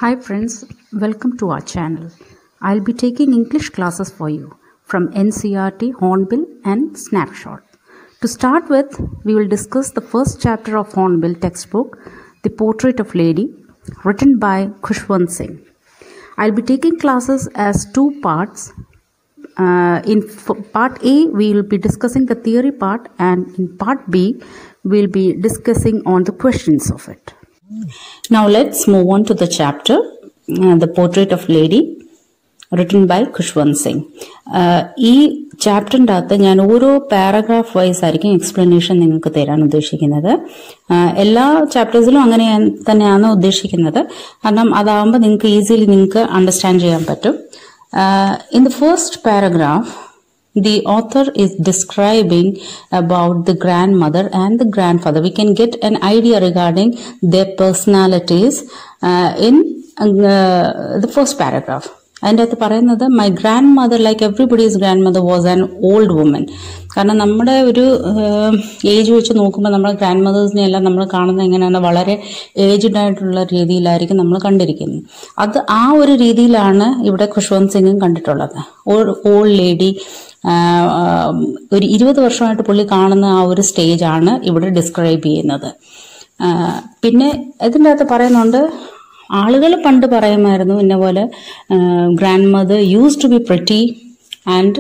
Hi friends, welcome to our channel. I'll be taking English classes for you from NCRT, Hornbill and Snapshot. To start with, we will discuss the first chapter of Hornbill textbook, The Portrait of Lady, written by Khushwant Singh. I'll be taking classes as two parts. Uh, in f- part A, we will be discussing the theory part, and in part B, we'll be discussing on the questions of it. Now let's move on to the chapter, uh, The Portrait of Lady, written by Khushwant Singh. Uh, ഈ ചാപ്റ്ററിൻ്റെ അകത്ത് ഞാൻ ഓരോ paragraph vice ആയിരിക്കും explanation നിങ്ങൾക്ക് തരാൻ ഉദ്ദേശിക്കുന്നത് uh, എല്ലാ ചാപ്റ്റേഴ്സിലും അങ്ങനെ ഞാൻ- തന്നെയാണ് ഉദ്ദേശിക്കുന്നത് കാരണം അതാകുമ്പോൾ നിങ്ങൾക്ക് ഈസിലി നിങ്ങൾക്ക് അണ്ടർസ്റ്റാൻഡ് ചെയ്യാൻ പറ്റും in the first paragraph the author is describing about the grandmother and the grandfather we can get an idea regarding their personalities uh, in uh, the first paragraph അതിൻ്റെ അകത്ത് പറയുന്നത് my grandmother like everybody's grandmother was an old woman കാരണം നമ്മുടെ ഒരു age വെച്ച് നോക്കുമ്പോൾ നമ്മുടെ grand മദേഴ്സിനെ എല്ലാം നമ്മൾ കാണുന്നത് എങ്ങനെയാണ് വളരെ ഏജ്ഡ് ആയിട്ടുള്ള രീതിയിലായിരിക്കും നമ്മൾ കണ്ടിരിക്കുന്നത് അത് ആ ഒരു രീതിയിലാണ് ഇവിടെ ഖുഷ്വന്ത് സിംഗും കണ്ടിട്ടുള്ളത് ഓൾഡ് ലേഡി ഒരു ഇരുപത് വർഷമായിട്ട് പുള്ളി കാണുന്ന ആ ഒരു സ്റ്റേജാണ് ഇവിടെ ഡിസ്ക്രൈബ് ചെയ്യുന്നത് ആ, പിന്നെ ഇതിൻ്റെ അകത്ത് പറയുന്നുണ്ട് ആളുകൾ പണ്ട് പറയുമായിരുന്നു ഇന്ന പോലെ grandmother used to be pretty and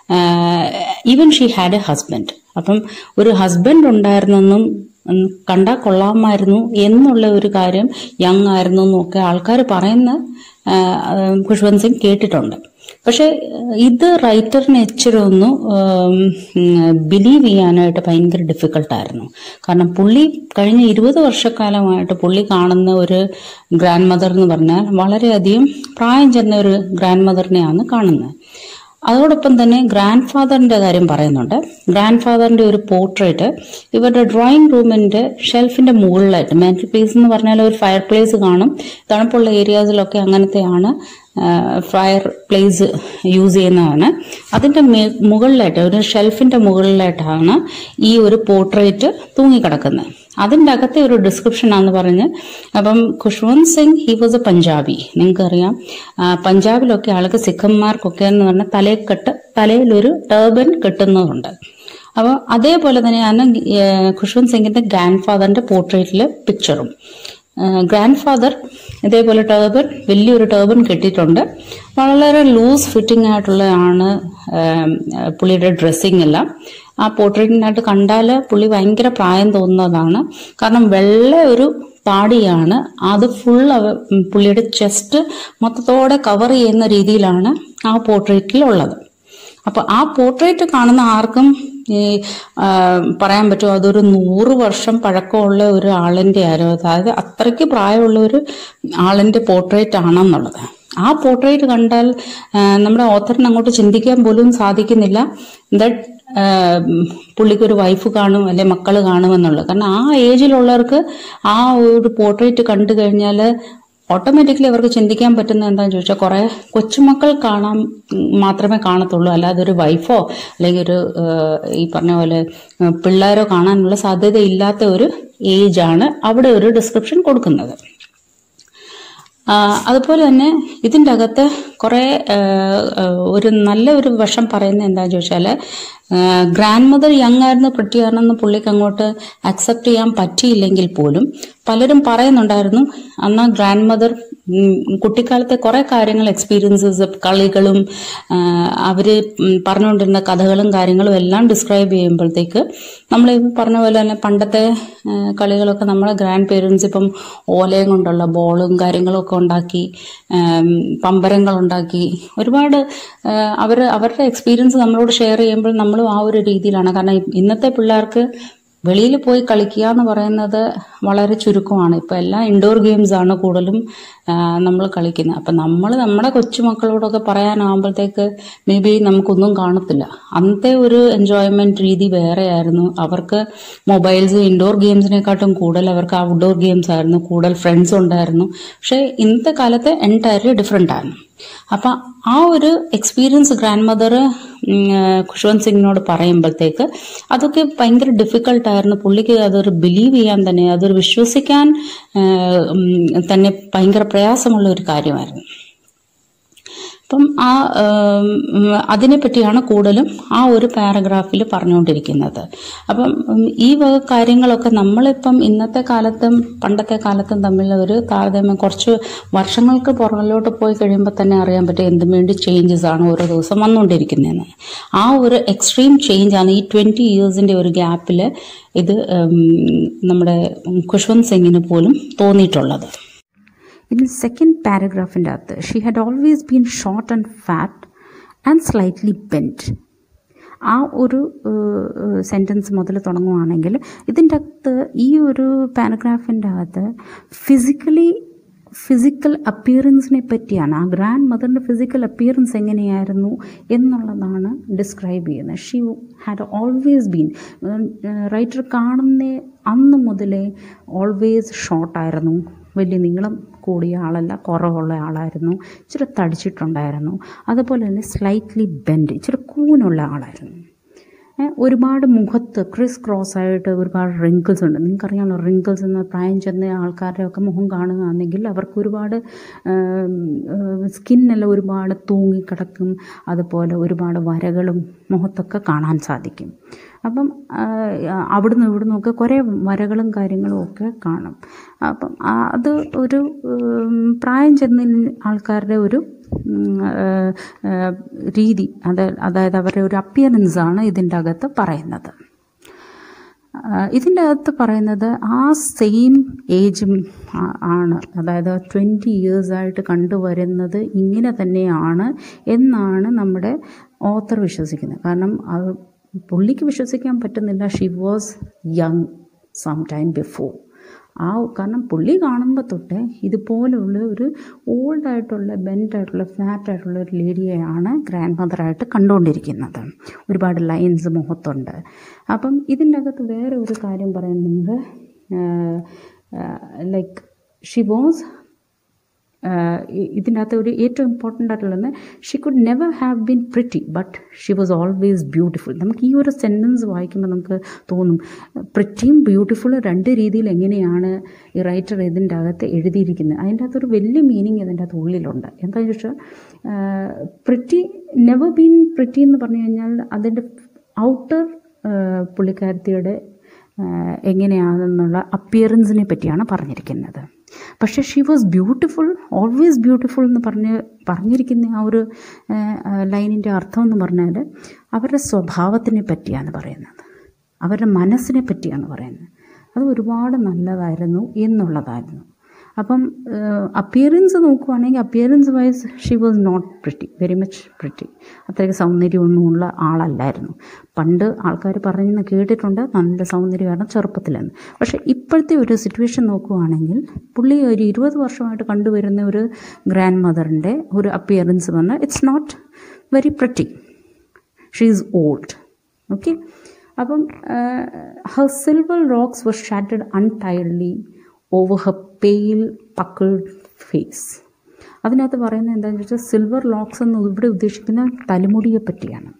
even she had a husband അപ്പം ഒരു ഹസ്ബൻഡ് ഉണ്ടായിരുന്നെന്നും ഉം, കണ്ടാൽ കൊള്ളാമായിരുന്നു എന്നുള്ള ഒരു കാര്യം യങ് ആയിരുന്നു എന്നൊക്കെ ആൾക്കാർ പറയുന്ന ആ, ആ, ഖുഷ്വന്ത് സിംഗ് കേട്ടിട്ടുണ്ട് പക്ഷെ ഇത് റൈറ്ററിന് ഇച്ചിരി ഒന്ന് ബിലീവ് ചെയ്യാനായിട്ട് ഭയങ്കര ഡിഫിക്കൾട്ടായിരുന്നു കാരണം പുള്ളി കഴിഞ്ഞ ഇരുപത് വർഷക്കാലമായിട്ട് പുള്ളി കാണുന്ന ഒരു ഗ്രാൻഡ് മദർ എന്ന് പറഞ്ഞാൽ വളരെയധികം പ്രായം ചെന്ന ഒരു ഗ്രാൻഡ് മദറിനെയാണ് കാണുന്നത് അതോടൊപ്പം തന്നെ ഗ്രാൻഡ് ഫാദറിന്റെ കാര്യം പറയുന്നുണ്ട് ഗ്രാൻഡ് ഫാദറിന്റെ ഒരു പോർട്രേറ്റ് ഇവരുടെ ഡ്രോയിങ് റൂമിന്റെ ഷെൽഫിന്റെ മുകളിലായിട്ട് മാൻറ്റൽ പീസ് എന്ന് പറഞ്ഞാൽ ഒരു ഫയർ പ്ലേസ് കാണും തണുപ്പുള്ള ഏരിയാസിലൊക്കെ അങ്ങനത്തെയാണ് ഫയർ പ്ലേസ് യൂസ് ചെയ്യുന്നതാണ് അതിന്റെ മേ- മുകളിലായിട്ട് ഒരു ഷെൽഫിന്റെ മുകളിലായിട്ടാണ് ഈ ഒരു പോർട്രേറ്റ് തൂങ്ങിക്കിടക്കുന്നത് അതിൻ്റെ അകത്തെ ഒരു ഡിസ്ക്രിപ്ഷൻ ആണെന്ന് പറഞ്ഞ് അപ്പം Khushwant Singh he was a Punjabi നിങ്ങൾക്കറിയാം ആ, പഞ്ചാബിലൊക്കെ ആൾക്ക് സിഖന്മാർക്കൊക്കെ എന്ന് പറഞ്ഞാൽ തലയിൽ കെട്ട് തലയിലൊരു ടേബൻ കെട്ടുന്നതുണ്ട് അപ്പോൾ അതേപോലെ തന്നെയാണ് ഏഹ്, ഖുഷ്വന്ത് സിംഗിന്റെ ഗ്രാൻഡ് ഫാദറിന്റെ പോർട്രേറ്റിലെ പിക്ചറും ഗ്രാൻഡ് ഫാദർ ഇതേപോലെ ടേബൻ വലിയൊരു ടേബൻ കെട്ടിയിട്ടുണ്ട് വളരെ ലൂസ് ഫിറ്റിംഗ് ആയിട്ടുള്ളതാണ് ഏം, പുള്ളിയുടെ ഡ്രസ്സിങ് എല്ലാം ആ പോർട്രേറ്റിനകത്ത് കണ്ടാൽ പുള്ളി ഭയങ്കര പ്രായം തോന്നുന്നതാണ് കാരണം വെള്ള ഒരു താടിയാണ് അത് ഫുൾ പുള്ളിയുടെ ചെസ്റ്റ് മൊത്തത്തോടെ കവർ ചെയ്യുന്ന രീതിയിലാണ് ആ പോർട്രേറ്റിൽ ഉള്ളത് അപ്പൊ ആ പോർട്രേറ്റ് കാണുന്ന ആർക്കും ഈ ആ, പറയാൻ പറ്റുമോ അതൊരു നൂറ് വർഷം പഴക്കമുള്ള ഒരു ആളിന്റെ ആരോ അതായത് അത്രയ്ക്ക് പ്രായമുള്ള ഒരു ആളിന്റെ പോർട്രേറ്റ് ആണെന്നുള്ളത് ആ പോർട്രേറ്റ് കണ്ടാൽ ആ, നമ്മുടെ ഓത്തറിന് അങ്ങോട്ട് ചിന്തിക്കാൻ പോലും സാധിക്കുന്നില്ല ദറ്റ് പുള്ളിക്കൊരു വൈഫ് കാണും അല്ലെ മക്കള് കാണുമെന്നുള്ളത് കാരണം ആ ഏജിലുള്ളവർക്ക് ആ ഒരു പോർട്രേറ്റ് കണ്ടു കഴിഞ്ഞാൽ ഓട്ടോമാറ്റിക്കലി അവർക്ക് ചിന്തിക്കാൻ പറ്റുന്ന എന്താണെന്ന് ചോദിച്ചാൽ കുറെ കൊച്ചുമക്കൾ കാണാൻ ഉം, മാത്രമേ കാണത്തുള്ളൂ അല്ലാതെ ഒരു വൈഫോ അല്ലെങ്കിൽ ഒരു ഏഹ്, ഈ പറഞ്ഞ പോലെ ഏഹ്, പിള്ളേരോ കാണാനുള്ള സാധ്യത ഇല്ലാത്ത ഒരു ഏജാണ് അവിടെ ഒരു ഡിസ്ക്രിപ്ഷൻ കൊടുക്കുന്നത് ആ, അതുപോലെ തന്നെ ഇതിൻ്റെ അകത്ത് കുറേ ആ, ആ, ഒരു നല്ല ഒരു വശം പറയുന്നത് എന്താണെന്ന് ചോദിച്ചാൽ ഗ്രാൻഡ് മദർ യങ് ആയിരുന്നു പ്രിട്ടിയാണെന്ന് പുള്ളിക്ക് അങ്ങോട്ട് അക്സെപ്റ്റ് ചെയ്യാൻ പറ്റിയില്ലെങ്കിൽ പോലും പലരും പറയുന്നുണ്ടായിരുന്നു അന്ന് ഗ്രാൻഡ് മദർ കുട്ടിക്കാലത്തെ കുറേ കാര്യങ്ങൾ എക്സ്പീരിയൻസസ് കളികളും ആ, അവര് ഉം, പറഞ്ഞുകൊണ്ടിരുന്ന കഥകളും കാര്യങ്ങളും എല്ലാം ഡിസ്ക്രൈബ് ചെയ്യുമ്പോഴത്തേക്ക് നമ്മൾ ഈ പറഞ്ഞ പോലെ തന്നെ പണ്ടത്തെ ആ, കളികളൊക്കെ നമ്മളെ ഗ്രാൻഡ് പേരൻസ് ഇപ്പം ഓലയും കൊണ്ടുള്ള ബോളും കാര്യങ്ങളും ഒക്കെ ഉണ്ടാക്കി ആം, പമ്പരങ്ങൾ ഉണ്ടാക്കി ഒരുപാട് അവർ അവരുടെ എക്സ്പീരിയൻസ് നമ്മളോട് ഷെയർ ചെയ്യുമ്പോൾ നമ്മളും ആ ഒരു രീതിയിലാണ് കാരണം ഇ- ഇന്നത്തെ പിള്ളേർക്ക് വെളിയിൽ പോയി കളിക്കുക എന്ന് പറയുന്നത് വളരെ ചുരുക്കമാണ് ഇപ്പം എല്ലാം ഇൻഡോർ ഗെയിംസ് ആണ് കൂടുതലും നമ്മൾ കളിക്കുന്നത് അപ്പം നമ്മൾ നമ്മുടെ കൊച്ചുമക്കളോടൊക്കെ പറയാനാകുമ്പോഴത്തേക്ക് മേ ബി നമുക്കൊന്നും കാണത്തില്ല അന്നത്തെ ഒരു എൻജോയ്മെന്റ് രീതി വേറെയായിരുന്നു അവർക്ക് മൊബൈൽസ് ഇൻഡോർ ഗെയിംസിനെക്കാട്ടും കൂടുതൽ അവർക്ക് ഔട്ട്ഡോർ ഗെയിംസ് ആയിരുന്നു കൂടുതൽ ഫ്രണ്ട്സ് ഉണ്ടായിരുന്നു പക്ഷേ ഇന്നത്തെ കാലത്ത് എൻറ്റയർലി ഡിഫറെൻ്റ് ആണ് അപ്പം ആ ഒരു എക്സ്പീരിയൻസ് ഗ്രാൻഡ് മദർ ഖുഷ്വന്ത് സിംഗിനോട് പറയുമ്പോഴത്തേക്ക് അതൊക്കെ ഭയങ്കര ഡിഫിക്കൽട്ടായിരുന്നു പുള്ളിക്ക് അതൊരു ബിലീവ് ചെയ്യാൻ തന്നെ അതൊരു വിശ്വസിക്കാൻ ആ, ഉം, തന്നെ ഭയങ്കര പ്രയാസമുള്ള ഒരു കാര്യമായിരുന്നു അപ്പം ആ ഉം, അതിനെ പറ്റിയാണ് കൂടുതലും ആ ഒരു പാരഗ്രാഫിൽ പറഞ്ഞുകൊണ്ടിരിക്കുന്നത് അപ്പം ഉം, ഈ വക കാര്യങ്ങളൊക്കെ നമ്മളിപ്പം ഇന്നത്തെ കാലത്തും പണ്ടത്തെ കാലത്തും തമ്മിൽ ഒരു താരതമ്യം കുറച്ച് വർഷങ്ങൾക്ക് പുറകിലോട്ട് പോയി കഴിയുമ്പോൾ തന്നെ അറിയാൻ പറ്റും എന്തും വേണ്ടി ചേഞ്ചസ് ആണ് ഓരോ ദിവസം വന്നുകൊണ്ടിരിക്കുന്നതെന്ന് ആ ഒരു എക്സ്ട്രീം ചേഞ്ച് ആണ് ഈ ട്വൻറ്റി ഇയേഴ്സിൻ്റെ ഒരു ഗ്യാപ്പിൽ ഇത് ഉം, നമ്മുടെ ഖുഷ്വന്ത് സിംഗിന് പോലും തോന്നിയിട്ടുള്ളത് In the second paragraphിൻ്റെ അകത്ത് she had always been short and fat and slightly bent ആ ഒരു സെൻറ്റൻസ് മുതൽ തുടങ്ങുവാണെങ്കിൽ ഇതിൻ്റെ അകത്ത് ഈ ഒരു പാരഗ്രാഫിൻ്റെ അകത്ത് ഫിസിക്കലി ഫിസിക്കൽ അപ്പിയറൻസിനെ പറ്റിയാണ് ആ ഗ്രാൻഡ് മദറിൻ്റെ ഫിസിക്കൽ അപ്പിയറൻസ് എങ്ങനെയായിരുന്നു എന്നുള്ളതാണ് ഡിസ്ക്രൈബ് ചെയ്യുന്നത് she had always been writer കാണുന്ന അന്ന് മുതലേ ഓൾവേസ് ഷോർട്ടായിരുന്നു വലിയ നീളം കൂടിയ ആളല്ല കുറവുള്ള ആളായിരുന്നു ഇച്ചിരി തടിച്ചിട്ടുണ്ടായിരുന്നു അതുപോലെ തന്നെ സ്ലൈറ്റ്ലി ബെൻഡ് ഇച്ചിരി കൂനുള്ള ആളായിരുന്നു ഏ, ഒരുപാട് മുഖത്ത് ക്രിസ് ക്രോസ് ആയിട്ട് ഒരുപാട് റിങ്കിൾസ് ഉണ്ട് നിങ്ങൾക്കറിയാമല്ലോ റിങ്കിൾസ് എന്ന പ്രായം ചെന്ന ആൾക്കാരുടെ ഒക്കെ മുഖം കാണുകയാണെങ്കിൽ അവർക്ക് ഒരുപാട് സ്കിന്നെല്ലാം ഒരുപാട് തൂങ്ങിക്കിടക്കും അതുപോലെ ഒരുപാട് വരകളും മുഖത്തൊക്കെ കാണാൻ സാധിക്കും അപ്പം ആ, അവിടുന്ന് ഇവിടുന്ന് ഒക്കെ കുറേ വരകളും കാര്യങ്ങളും ഒക്കെ കാണും അപ്പം ആ, അത് ഒരു ഉം, പ്രായം ചെന്ന ആൾക്കാരുടെ ഒരു ഉം, ആ, ആ, രീതി അത് അതായത് അവരുടെ ഒരു അപ്പിയറൻസ് ആണ് ഇതിൻ്റെ അകത്ത് പറയുന്നത് ആ, ഇതിൻ്റെ അകത്ത് പറയുന്നത് ആ സെയിം ഏജും ആ- ആണ് അതായത് ട്വൻറ്റി ഇയേഴ്സായിട്ട് കണ്ടുവരുന്നത് ഇങ്ങനെ തന്നെയാണ് എന്നാണ് നമ്മുടെ ഓത്തർ വിശ്വസിക്കുന്നത് കാരണം അത് പുള്ളിക്ക് വിശ്വസിക്കാൻ പറ്റുന്നില്ല she was young some time before ആ കാരണം പുള്ളി കാണുമ്പോൾ തൊട്ടേ ഇതുപോലുള്ള ഒരു ഓൾഡായിട്ടുള്ള ബെൻഡായിട്ടുള്ള ഫ്ലാറ്റായിട്ടുള്ള ഒരു ലേഡിയെയാണ് ഗ്രാൻഡ് മദറായിട്ട് കണ്ടുകൊണ്ടിരിക്കുന്നത് ഒരുപാട് ലൈൻസ് മുഖത്തുണ്ട് അപ്പം ഇതിൻ്റെ അകത്ത് വേറെ ഒരു കാര്യം പറയുന്നുണ്ട് ലൈക്ക് ഷി വാസ് ഇതിൻ്റെ അകത്ത് ഒരു ഏറ്റവും ഇമ്പോർട്ടൻ്റ് ആയിട്ടുള്ളത് she could never have been pretty but she was always beautiful നമുക്ക് ഈ ഒരു സെൻറ്റൻസ് വായിക്കുമ്പോൾ നമുക്ക് തോന്നും പ്രിറ്റിയും ബ്യൂട്ടിഫുൾ രണ്ട് രീതിയിൽ എങ്ങനെയാണ് ഈ റൈറ്റർ ഇതിൻ്റെ അകത്ത് എഴുതിയിരിക്കുന്നത് അതിൻ്റെ അകത്തൊരു വലിയ മീനിങ് ഇതിൻ്റെ അകത്ത് ഉള്ളിലുണ്ട് എന്താണെന്ന് ചോദിച്ചാൽ പ്രിറ്റി നെവർ ബീൻ പ്രിറ്റി എന്ന് പറഞ്ഞു കഴിഞ്ഞാൽ അതിൻ്റെ ഔട്ടർ പുള്ളിക്കാരത്തിയുടെ ആഹ് എങ്ങനെയാണെന്നുള്ള അപ്പിയറൻസിനെ പറ്റിയാണ് പറഞ്ഞിരിക്കുന്നത് പക്ഷേ she was beautiful always beautiful എന്ന് പറഞ്ഞ് പറഞ്ഞിരിക്കുന്ന ആ ഒരു ലൈനിൻ്റെ അർത്ഥം എന്ന് പറഞ്ഞാൽ അവരുടെ സ്വഭാവത്തിനെ പറ്റിയാണ് പറയുന്നത് അവരുടെ മനസ്സിനെ പറ്റിയാണ് പറയുന്നത് അത് ഒരുപാട് നല്ലതായിരുന്നു എന്നുള്ളതായിരുന്നു അപ്പം അപ്പിയറൻസ് നോക്കുവാണെങ്കിൽ appearance wise she was not pretty very much pretty അത്രയ്ക്ക് സൗന്ദര്യമൊന്നുമുള്ള ആളല്ലായിരുന്നു പണ്ട് ആൾക്കാർ പറയുന്ന കേട്ടിട്ടുണ്ട് നല്ല സൗന്ദര്യമാണ് ചെറുപ്പത്തിലെന്ന് പക്ഷേ ഇപ്പോഴത്തെ ഒരു സിറ്റുവേഷൻ നോക്കുവാണെങ്കിൽ പുള്ളി ഒരു ഇരുപത് വർഷമായിട്ട് കണ്ടുവരുന്ന ഒരു ഗ്രാൻഡ് മദറിൻ്റെ ഒരു അപ്പിയറൻസ് വന്ന് it's not very pretty she is old okay അപ്പം her silver rocks were shattered untidily over her pale puckered face അതിനകത്ത് പറയുന്നത് എന്താണെന്ന് വെച്ചാൽ സിൽവർ ലോക്സ് എന്ന് ഇവിടെ ഉദ്ദേശിക്കുന്ന തലമുടിയെ പറ്റിയാണ്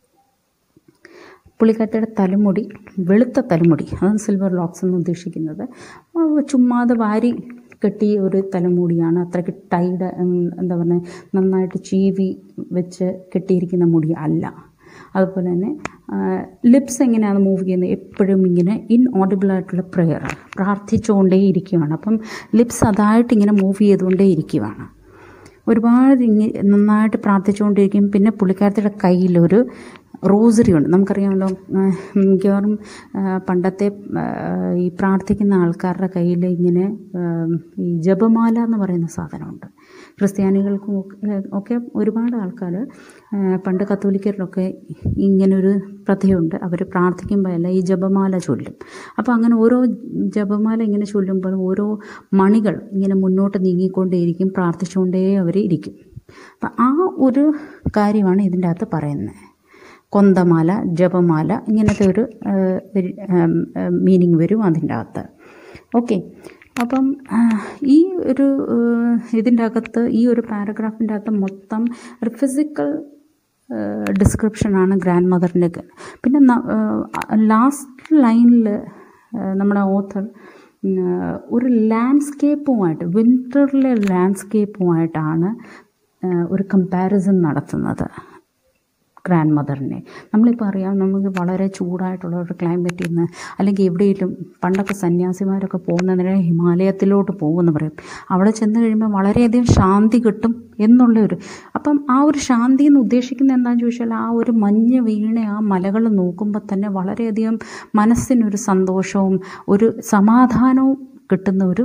പുള്ളിക്കാരത്തിയുടെ തലമുടി വെളുത്ത തലമുടി അതാണ് സിൽവർ ലോക്സ് എന്ന് ഉദ്ദേശിക്കുന്നത് ആ ചുമ്മാതെ വാരി കെട്ടിയ ഒരു തലമുടിയാണ് അത്രയ്ക്ക് ടൈഡ് എന്താ പറയുക നന്നായിട്ട് ചീവി വെച്ച് കെട്ടിയിരിക്കുന്ന മുടി അല്ല അതുപോലെ തന്നെ ലിപ്സ് എങ്ങനെയാണ് മൂവ് ചെയ്യുന്നത് എപ്പോഴും ഇങ്ങനെ ഇൻഓഡിബിൾ ആയിട്ടുള്ള പ്രെയർ പ്രാർത്ഥിച്ചുകൊണ്ടേ ഇരിക്കുകയാണ് അപ്പം ലിപ്സ് അതായിട്ട് ഇങ്ങനെ മൂവ് ചെയ്തുകൊണ്ടേ ഇരിക്കുകയാണ് ഒരുപാട് ഇങ്ങ നന്നായിട്ട് പ്രാർത്ഥിച്ചുകൊണ്ടിരിക്കും പിന്നെ പുള്ളിക്കാരത്തിയുടെ കയ്യിലൊരു റോസറി ഉണ്ട് നമുക്കറിയാമല്ലോ ആ, മിക്കവാറും ആ, പണ്ടത്തെ ആ, ഈ പ്രാർത്ഥിക്കുന്ന ആൾക്കാരുടെ കയ്യിൽ ഇങ്ങനെ ആ, ഈ ജപമാല എന്ന് പറയുന്ന സാധനമുണ്ട് ക്രിസ്ത്യാനികൾക്കും ഒക്കെ- ഒക്കെ ഒരുപാട് ആൾക്കാർ പണ്ട് കത്തോലിക്കരിലൊക്കെ ഇങ്ങനൊരു പ്രഥയുണ്ട് അവർ പ്രാർത്ഥിക്കുമ്പോൾ അല്ല ഈ ജപമാല ചൊല്ലും അപ്പോൾ അങ്ങനെ ഓരോ ജപമാല ഇങ്ങനെ ചൊല്ലുമ്പോൾ ഓരോ മണികൾ ഇങ്ങനെ മുന്നോട്ട് നീങ്ങിക്കൊണ്ടേയിരിക്കും പ്രാർത്ഥിച്ചുകൊണ്ടേ അവർ ഇരിക്കും അപ്പം ആ ഒരു കാര്യമാണ് ഇതിൻ്റെ അകത്ത് പറയുന്നത് കൊന്തമാല ജപമാല ഇങ്ങനത്തെ ഒരു മീനിങ് വരും അതിൻ്റെ അകത്ത് ഓക്കെ അപ്പം ആ, ഈ ഒരു ഇതിൻ്റെ അകത്ത് ഈ ഒരു പാരഗ്രാഫിൻ്റെ അകത്ത് മൊത്തം ഒരു ഫിസിക്കൽ ഡിസ്ക്രിപ്ഷനാണ് ഗ്രാൻഡ് മദറിൻ്റെ പിന്നെ ലാസ്റ്റ് ലൈനിൽ നമ്മുടെ ഓഥർ ഒരു ലാൻഡ്സ്കേപ്പുമായിട്ട് വിൻ്ററിലെ ലാൻഡ്സ്കേപ്പുമായിട്ടാണ് ഒരു കമ്പാരിസൺ നടത്തുന്നത് ഗ്രാൻഡ് മദറിനെ നമ്മളിപ്പോൾ അറിയാം നമുക്ക് വളരെ ചൂടായിട്ടുള്ള ഒരു ക്ലൈമറ്റിൽ നിന്ന് അല്ലെങ്കിൽ എവിടെയെങ്കിലും പണ്ടൊക്കെ സന്യാസിമാരൊക്കെ പോകുന്നതിന് ഹിമാലയത്തിലോട്ട് പോകുമെന്ന് പറയും അവിടെ ചെന്ന് കഴിയുമ്പോൾ വളരെയധികം ശാന്തി കിട്ടും എന്നുള്ള ഒരു അപ്പം ആ ഒരു ശാന്തി എന്ന് ഉദ്ദേശിക്കുന്നത് എന്താണെന്ന് ചോദിച്ചാൽ ആ ഒരു മഞ്ഞ് വീണ ആ മലകൾ നോക്കുമ്പോൾ തന്നെ വളരെയധികം മനസ്സിനൊരു സന്തോഷവും ഒരു സമാധാനവും കിട്ടുന്ന ഒരു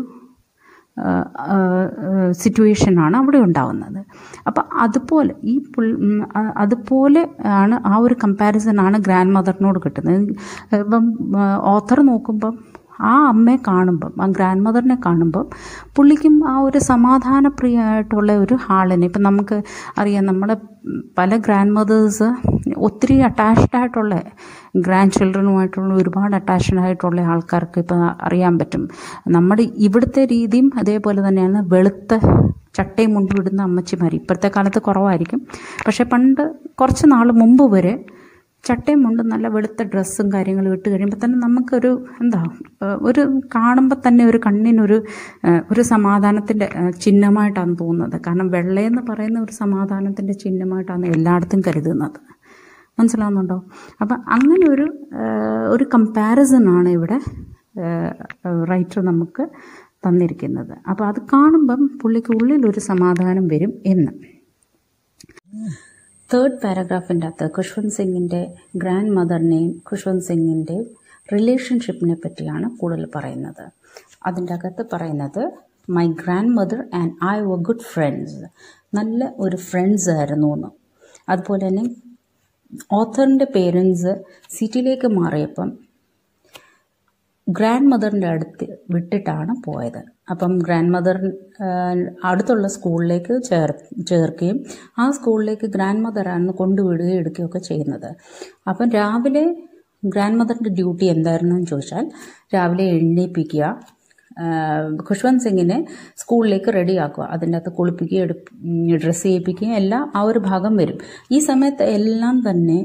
സിറ്റുവേഷനാണ് അവിടെ ഉണ്ടാവുന്നത് അപ്പം അതുപോലെ ഈ പുൾ ഉം, അ- അതുപോലെ ആണ് ആ ഒരു കമ്പാരിസൺ ആണ് ഗ്രാൻഡ് മദറിനോട് കിട്ടുന്നത് ഇപ്പം ഓഥർ നോക്കുമ്പം ആ അമ്മയെ കാണുമ്പം ആ ഗ്രാൻഡ് മദറിനെ കാണുമ്പം പുള്ളിക്കും ആ ഒരു സമാധാനപ്രിയമായിട്ടുള്ള ഒരു ആളിനെ ഇപ്പം നമുക്ക് അറിയാം നമ്മുടെ പല ഗ്രാൻഡ് മദേഴ്സ് ഒത്തിരി അറ്റാച്ച്ഡ് ആയിട്ടുള്ള ഗ്രാൻഡ് ചിൽഡ്രനുമായിട്ടുള്ള ഒരുപാട് അറ്റാച്ച്ഡ് ആയിട്ടുള്ള ആൾക്കാർക്ക് ഇപ്പം അറിയാൻ പറ്റും നമ്മുടെ ഇവിടുത്തെ രീതിയും അതേപോലെ തന്നെയാണ് വെളുത്ത ചട്ടയും മുണ്ടും ഇടുന്ന അമ്മച്ചിമാർ ഇപ്പോഴത്തെ കാലത്ത് കുറവായിരിക്കും പക്ഷേ പണ്ട് കുറച്ച് നാൾ മുമ്പ് വരെ ചട്ടയും മുണ്ടും നല്ല വെളുത്ത ഡ്രസ്സും കാര്യങ്ങളും ഇട്ട് കഴിയുമ്പോൾ തന്നെ നമുക്കൊരു എന്താ ഏഹ് ഒരു കാണുമ്പോൾ തന്നെ ഒരു കണ്ണിനൊരു ഏഹ് ഒരു സമാധാനത്തിൻ്റെ ഏഹ് ചിഹ്നമായിട്ടാണ് തോന്നുന്നത് കാരണം വെള്ളയെന്ന് പറയുന്ന ഒരു സമാധാനത്തിൻ്റെ ചിഹ്നമായിട്ടാണ് എല്ലായിടത്തും കരുതുന്നത് മനസ്സിലാവുന്നുണ്ടോ അപ്പം അങ്ങനെ ഒരു ഏഹ് ഒരു കമ്പാരിസൺ ആണ് ഇവിടെ റൈറ്റർ നമുക്ക് തന്നിരിക്കുന്നത് അപ്പോൾ അത് കാണുമ്പം പുള്ളിക്ക് ഉള്ളിലൊരു സമാധാനം വരും എന്ന് തേർഡ് പാരഗ്രാഫിൻ്റെ അകത്ത് ഖുഷ്വന്ത് സിംഗിൻ്റെ ഗ്രാൻഡ് മദറിനെയും ഖുഷ്വന്ത് സിംഗിൻ്റെ റിലേഷൻഷിപ്പിനെ പറ്റിയാണ് കൂടുതൽ പറയുന്നത് അതിൻ്റെ അകത്ത് പറയുന്നത് my grandmother and I were good friends നല്ല ഒരു ഫ്രണ്ട്സ് ആയിരുന്നു എന്ന് അതുപോലെ തന്നെ ഓഥറിൻ്റെ പേരൻസ് സിറ്റിയിലേക്ക് മാറിയപ്പം ഗ്രാൻഡ് മദറിൻ്റെ അടുത്ത് വിട്ടിട്ടാണ് പോയത് അപ്പം ഗ്രാൻഡ് മദർ അടുത്തുള്ള സ്കൂളിലേക്ക് ചേർ ചേർക്കുകയും ആ സ്കൂളിലേക്ക് ഗ്രാൻഡ് മദറാണ് കൊണ്ടുവിടുകയും എടുക്കുകയൊക്കെ ചെയ്യുന്നത് അപ്പം രാവിലെ ഗ്രാൻഡ് മദറിൻ്റെ ഡ്യൂട്ടി എന്തായിരുന്നു എന്ന് ചോദിച്ചാൽ രാവിലെ എഴുന്നേൽപ്പിക്കുക ഖുഷ്വന്ത് സിംഗിനെ സ്കൂളിലേക്ക് റെഡിയാക്കുക അതിൻ്റെ അകത്ത് കുളിപ്പിക്കുകയും എടു ഡ്രസ്സ് ചെയ്യിപ്പിക്കുകയും എല്ലാം ആ ഒരു ഭാഗം വരും ഈ സമയത്ത് എല്ലാം തന്നെ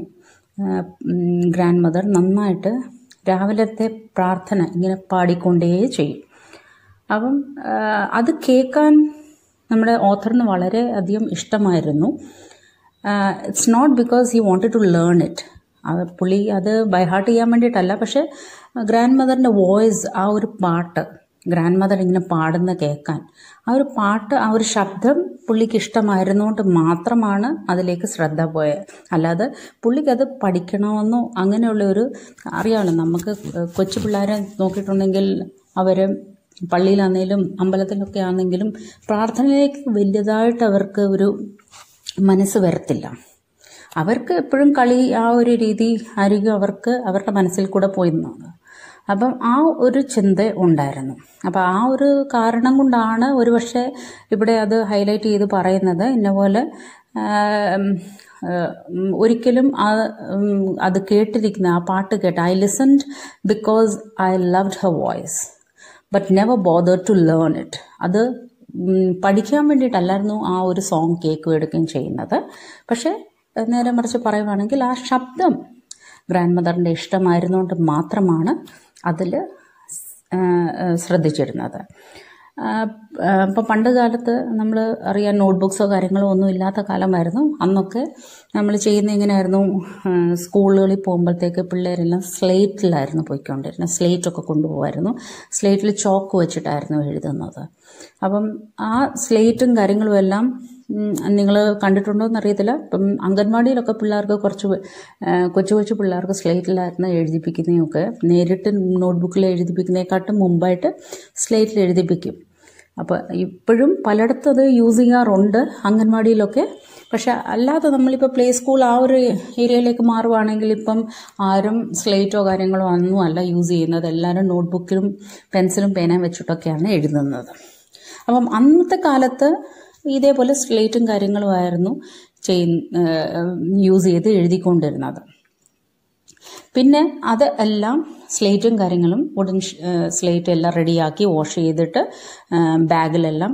ഗ്രാൻഡ് മദർ നന്നായിട്ട് രാവിലത്തെ പ്രാർത്ഥന ഇങ്ങനെ പാടിക്കൊണ്ടേ ചെയ്യും അപ്പം ആ, അത് കേൾക്കാൻ നമ്മുടെ ഓഥറിന് വളരെ അധികം ഇഷ്ടമായിരുന്നു it's not because he wanted to learn it പുള്ളി അത് ബൈ ഹാർട്ട് ചെയ്യാൻ വേണ്ടിയിട്ടല്ല പക്ഷേ ഗ്രാൻഡ് മദറിൻ്റെ വോയിസ് ആ ഒരു പാട്ട് ഗ്രാൻഡ് മദർ ഇങ്ങനെ പാടുന്ന കേൾക്കാൻ ആ ഒരു പാട്ട് ആ ഒരു ശബ്ദം പുള്ളിക്ക് ഇഷ്ടമായിരുന്നുകൊണ്ട് മാത്രമാണ് അതിലേക്ക് ശ്രദ്ധ പോയത് അല്ലാതെ പുള്ളിക്ക് അത് പഠിക്കണമെന്നോ അങ്ങനെയുള്ള ഒരു അറിയാമല്ലോ നമുക്ക് കൊച്ചു പിള്ളേരെ നോക്കിയിട്ടുണ്ടെങ്കിൽ അവർ പള്ളിയിലാണെങ്കിലും അമ്പലത്തിലൊക്കെ ആണെങ്കിലും പ്രാർത്ഥനയിലേക്ക് വലിയതായിട്ട് അവർക്ക് ഒരു മനസ്സ് വരത്തില്ല അവർക്ക് എപ്പോഴും കളി ആ ഒരു രീതി ആയിരിക്കും അവർക്ക് അവരുടെ മനസ്സിൽ കൂടെ പോയിരുന്നത് അപ്പം ആ ഒരു ചിന്ത ഉണ്ടായിരുന്നു അപ്പം ആ ഒരു കാരണം കൊണ്ടാണ് ഒരു പക്ഷേ ഇവിടെ അത് ഹൈലൈറ്റ് ചെയ്ത് പറയുന്നത് ഇന്നപോലെ ആം, ഉം, ഒരിക്കലും ആ ഉം, അത് കേട്ടിരിക്കുന്ന ആ പാട്ട് കേട്ട് I listened because I loved her voice but never bother to learn it അത് ഉം, പഠിക്കാൻ വേണ്ടിയിട്ടല്ലായിരുന്നു ആ ഒരു സോങ് കേൾക്കുകയും എടുക്കുകയും ചെയ്യുന്നത് പക്ഷേ നേരെ മറിച്ച് പറയുവാണെങ്കിൽ ആ ശബ്ദം ഗ്രാൻഡ് മദറിൻ്റെ ഇഷ്ടമായിരുന്നുകൊണ്ട് മാത്രമാണ് അതിൽ ശ്രദ്ധിച്ചിരുന്നത് ഇപ്പോൾ പണ്ട് കാലത്ത് നമ്മൾ അറിയാൻ നോട്ട്ബുക്സോ കാര്യങ്ങളോ ഒന്നും ഇല്ലാത്ത കാലമായിരുന്നു അന്നൊക്കെ നമ്മൾ ചെയ്യുന്ന എങ്ങനെയായിരുന്നു സ്കൂളുകളിൽ പോകുമ്പോഴത്തേക്ക് പിള്ളേരെല്ലാം സ്ലേറ്റിലായിരുന്നു പോയിക്കൊണ്ടിരുന്നത് സ്ലേറ്റൊക്കെ കൊണ്ടുപോകുമായിരുന്നു സ്ലേറ്റിൽ ചോക്ക് വെച്ചിട്ടായിരുന്നു എഴുതുന്നത് അപ്പം ആ സ്ലേറ്റും കാര്യങ്ങളും എല്ലാം നിങ്ങൾ കണ്ടിട്ടുണ്ടോ എന്നറിയത്തില്ല ഇപ്പം അംഗൻവാടിയിലൊക്കെ പിള്ളേർക്ക് കുറച്ച് ആ, കൊച്ചു കൊച്ചു പിള്ളേർക്ക് സ്ലേറ്റിലായിരുന്നു എഴുതിപ്പിക്കുന്നതൊക്കെ നേരിട്ട് നോട്ട്ബുക്കിൽ എഴുതിപ്പിക്കുന്നതിനെക്കാട്ടും മുമ്പായിട്ട് സ്ലേറ്റിൽ എഴുതിപ്പിക്കും അപ്പോൾ ഇപ്പോഴും പലയിടത്തും അത് യൂസ് ചെയ്യാറുണ്ട് അംഗൻവാടിയിലൊക്കെ പക്ഷെ അല്ലാതെ നമ്മളിപ്പോൾ പ്ലേ സ്കൂൾ ആ ഒരു ഏരിയയിലേക്ക് മാറുവാണെങ്കിൽ ഇപ്പം ആരും സ്ലേറ്റോ കാര്യങ്ങളോ ഒന്നും അല്ല യൂസ് ചെയ്യുന്നത് എല്ലാവരും നോട്ട്ബുക്കിലും പെൻസിലും പേനയും വെച്ചിട്ടൊക്കെയാണ് എഴുതുന്നത് അപ്പം അന്നത്തെ കാലത്ത് ഇതേപോലെ സ്ലേറ്റും കാര്യങ്ങളുമായിരുന്നു ചെയ് യൂസ് ചെയ്ത് എഴുതിക്കൊണ്ടിരുന്നത് പിന്നെ അത് എല്ലാം സ്ലേറ്റും കാര്യങ്ങളും ഉടൻ സ്ലേറ്റ് എല്ലാം റെഡിയാക്കി വാഷ് ചെയ്തിട്ട് ബാഗിലെല്ലാം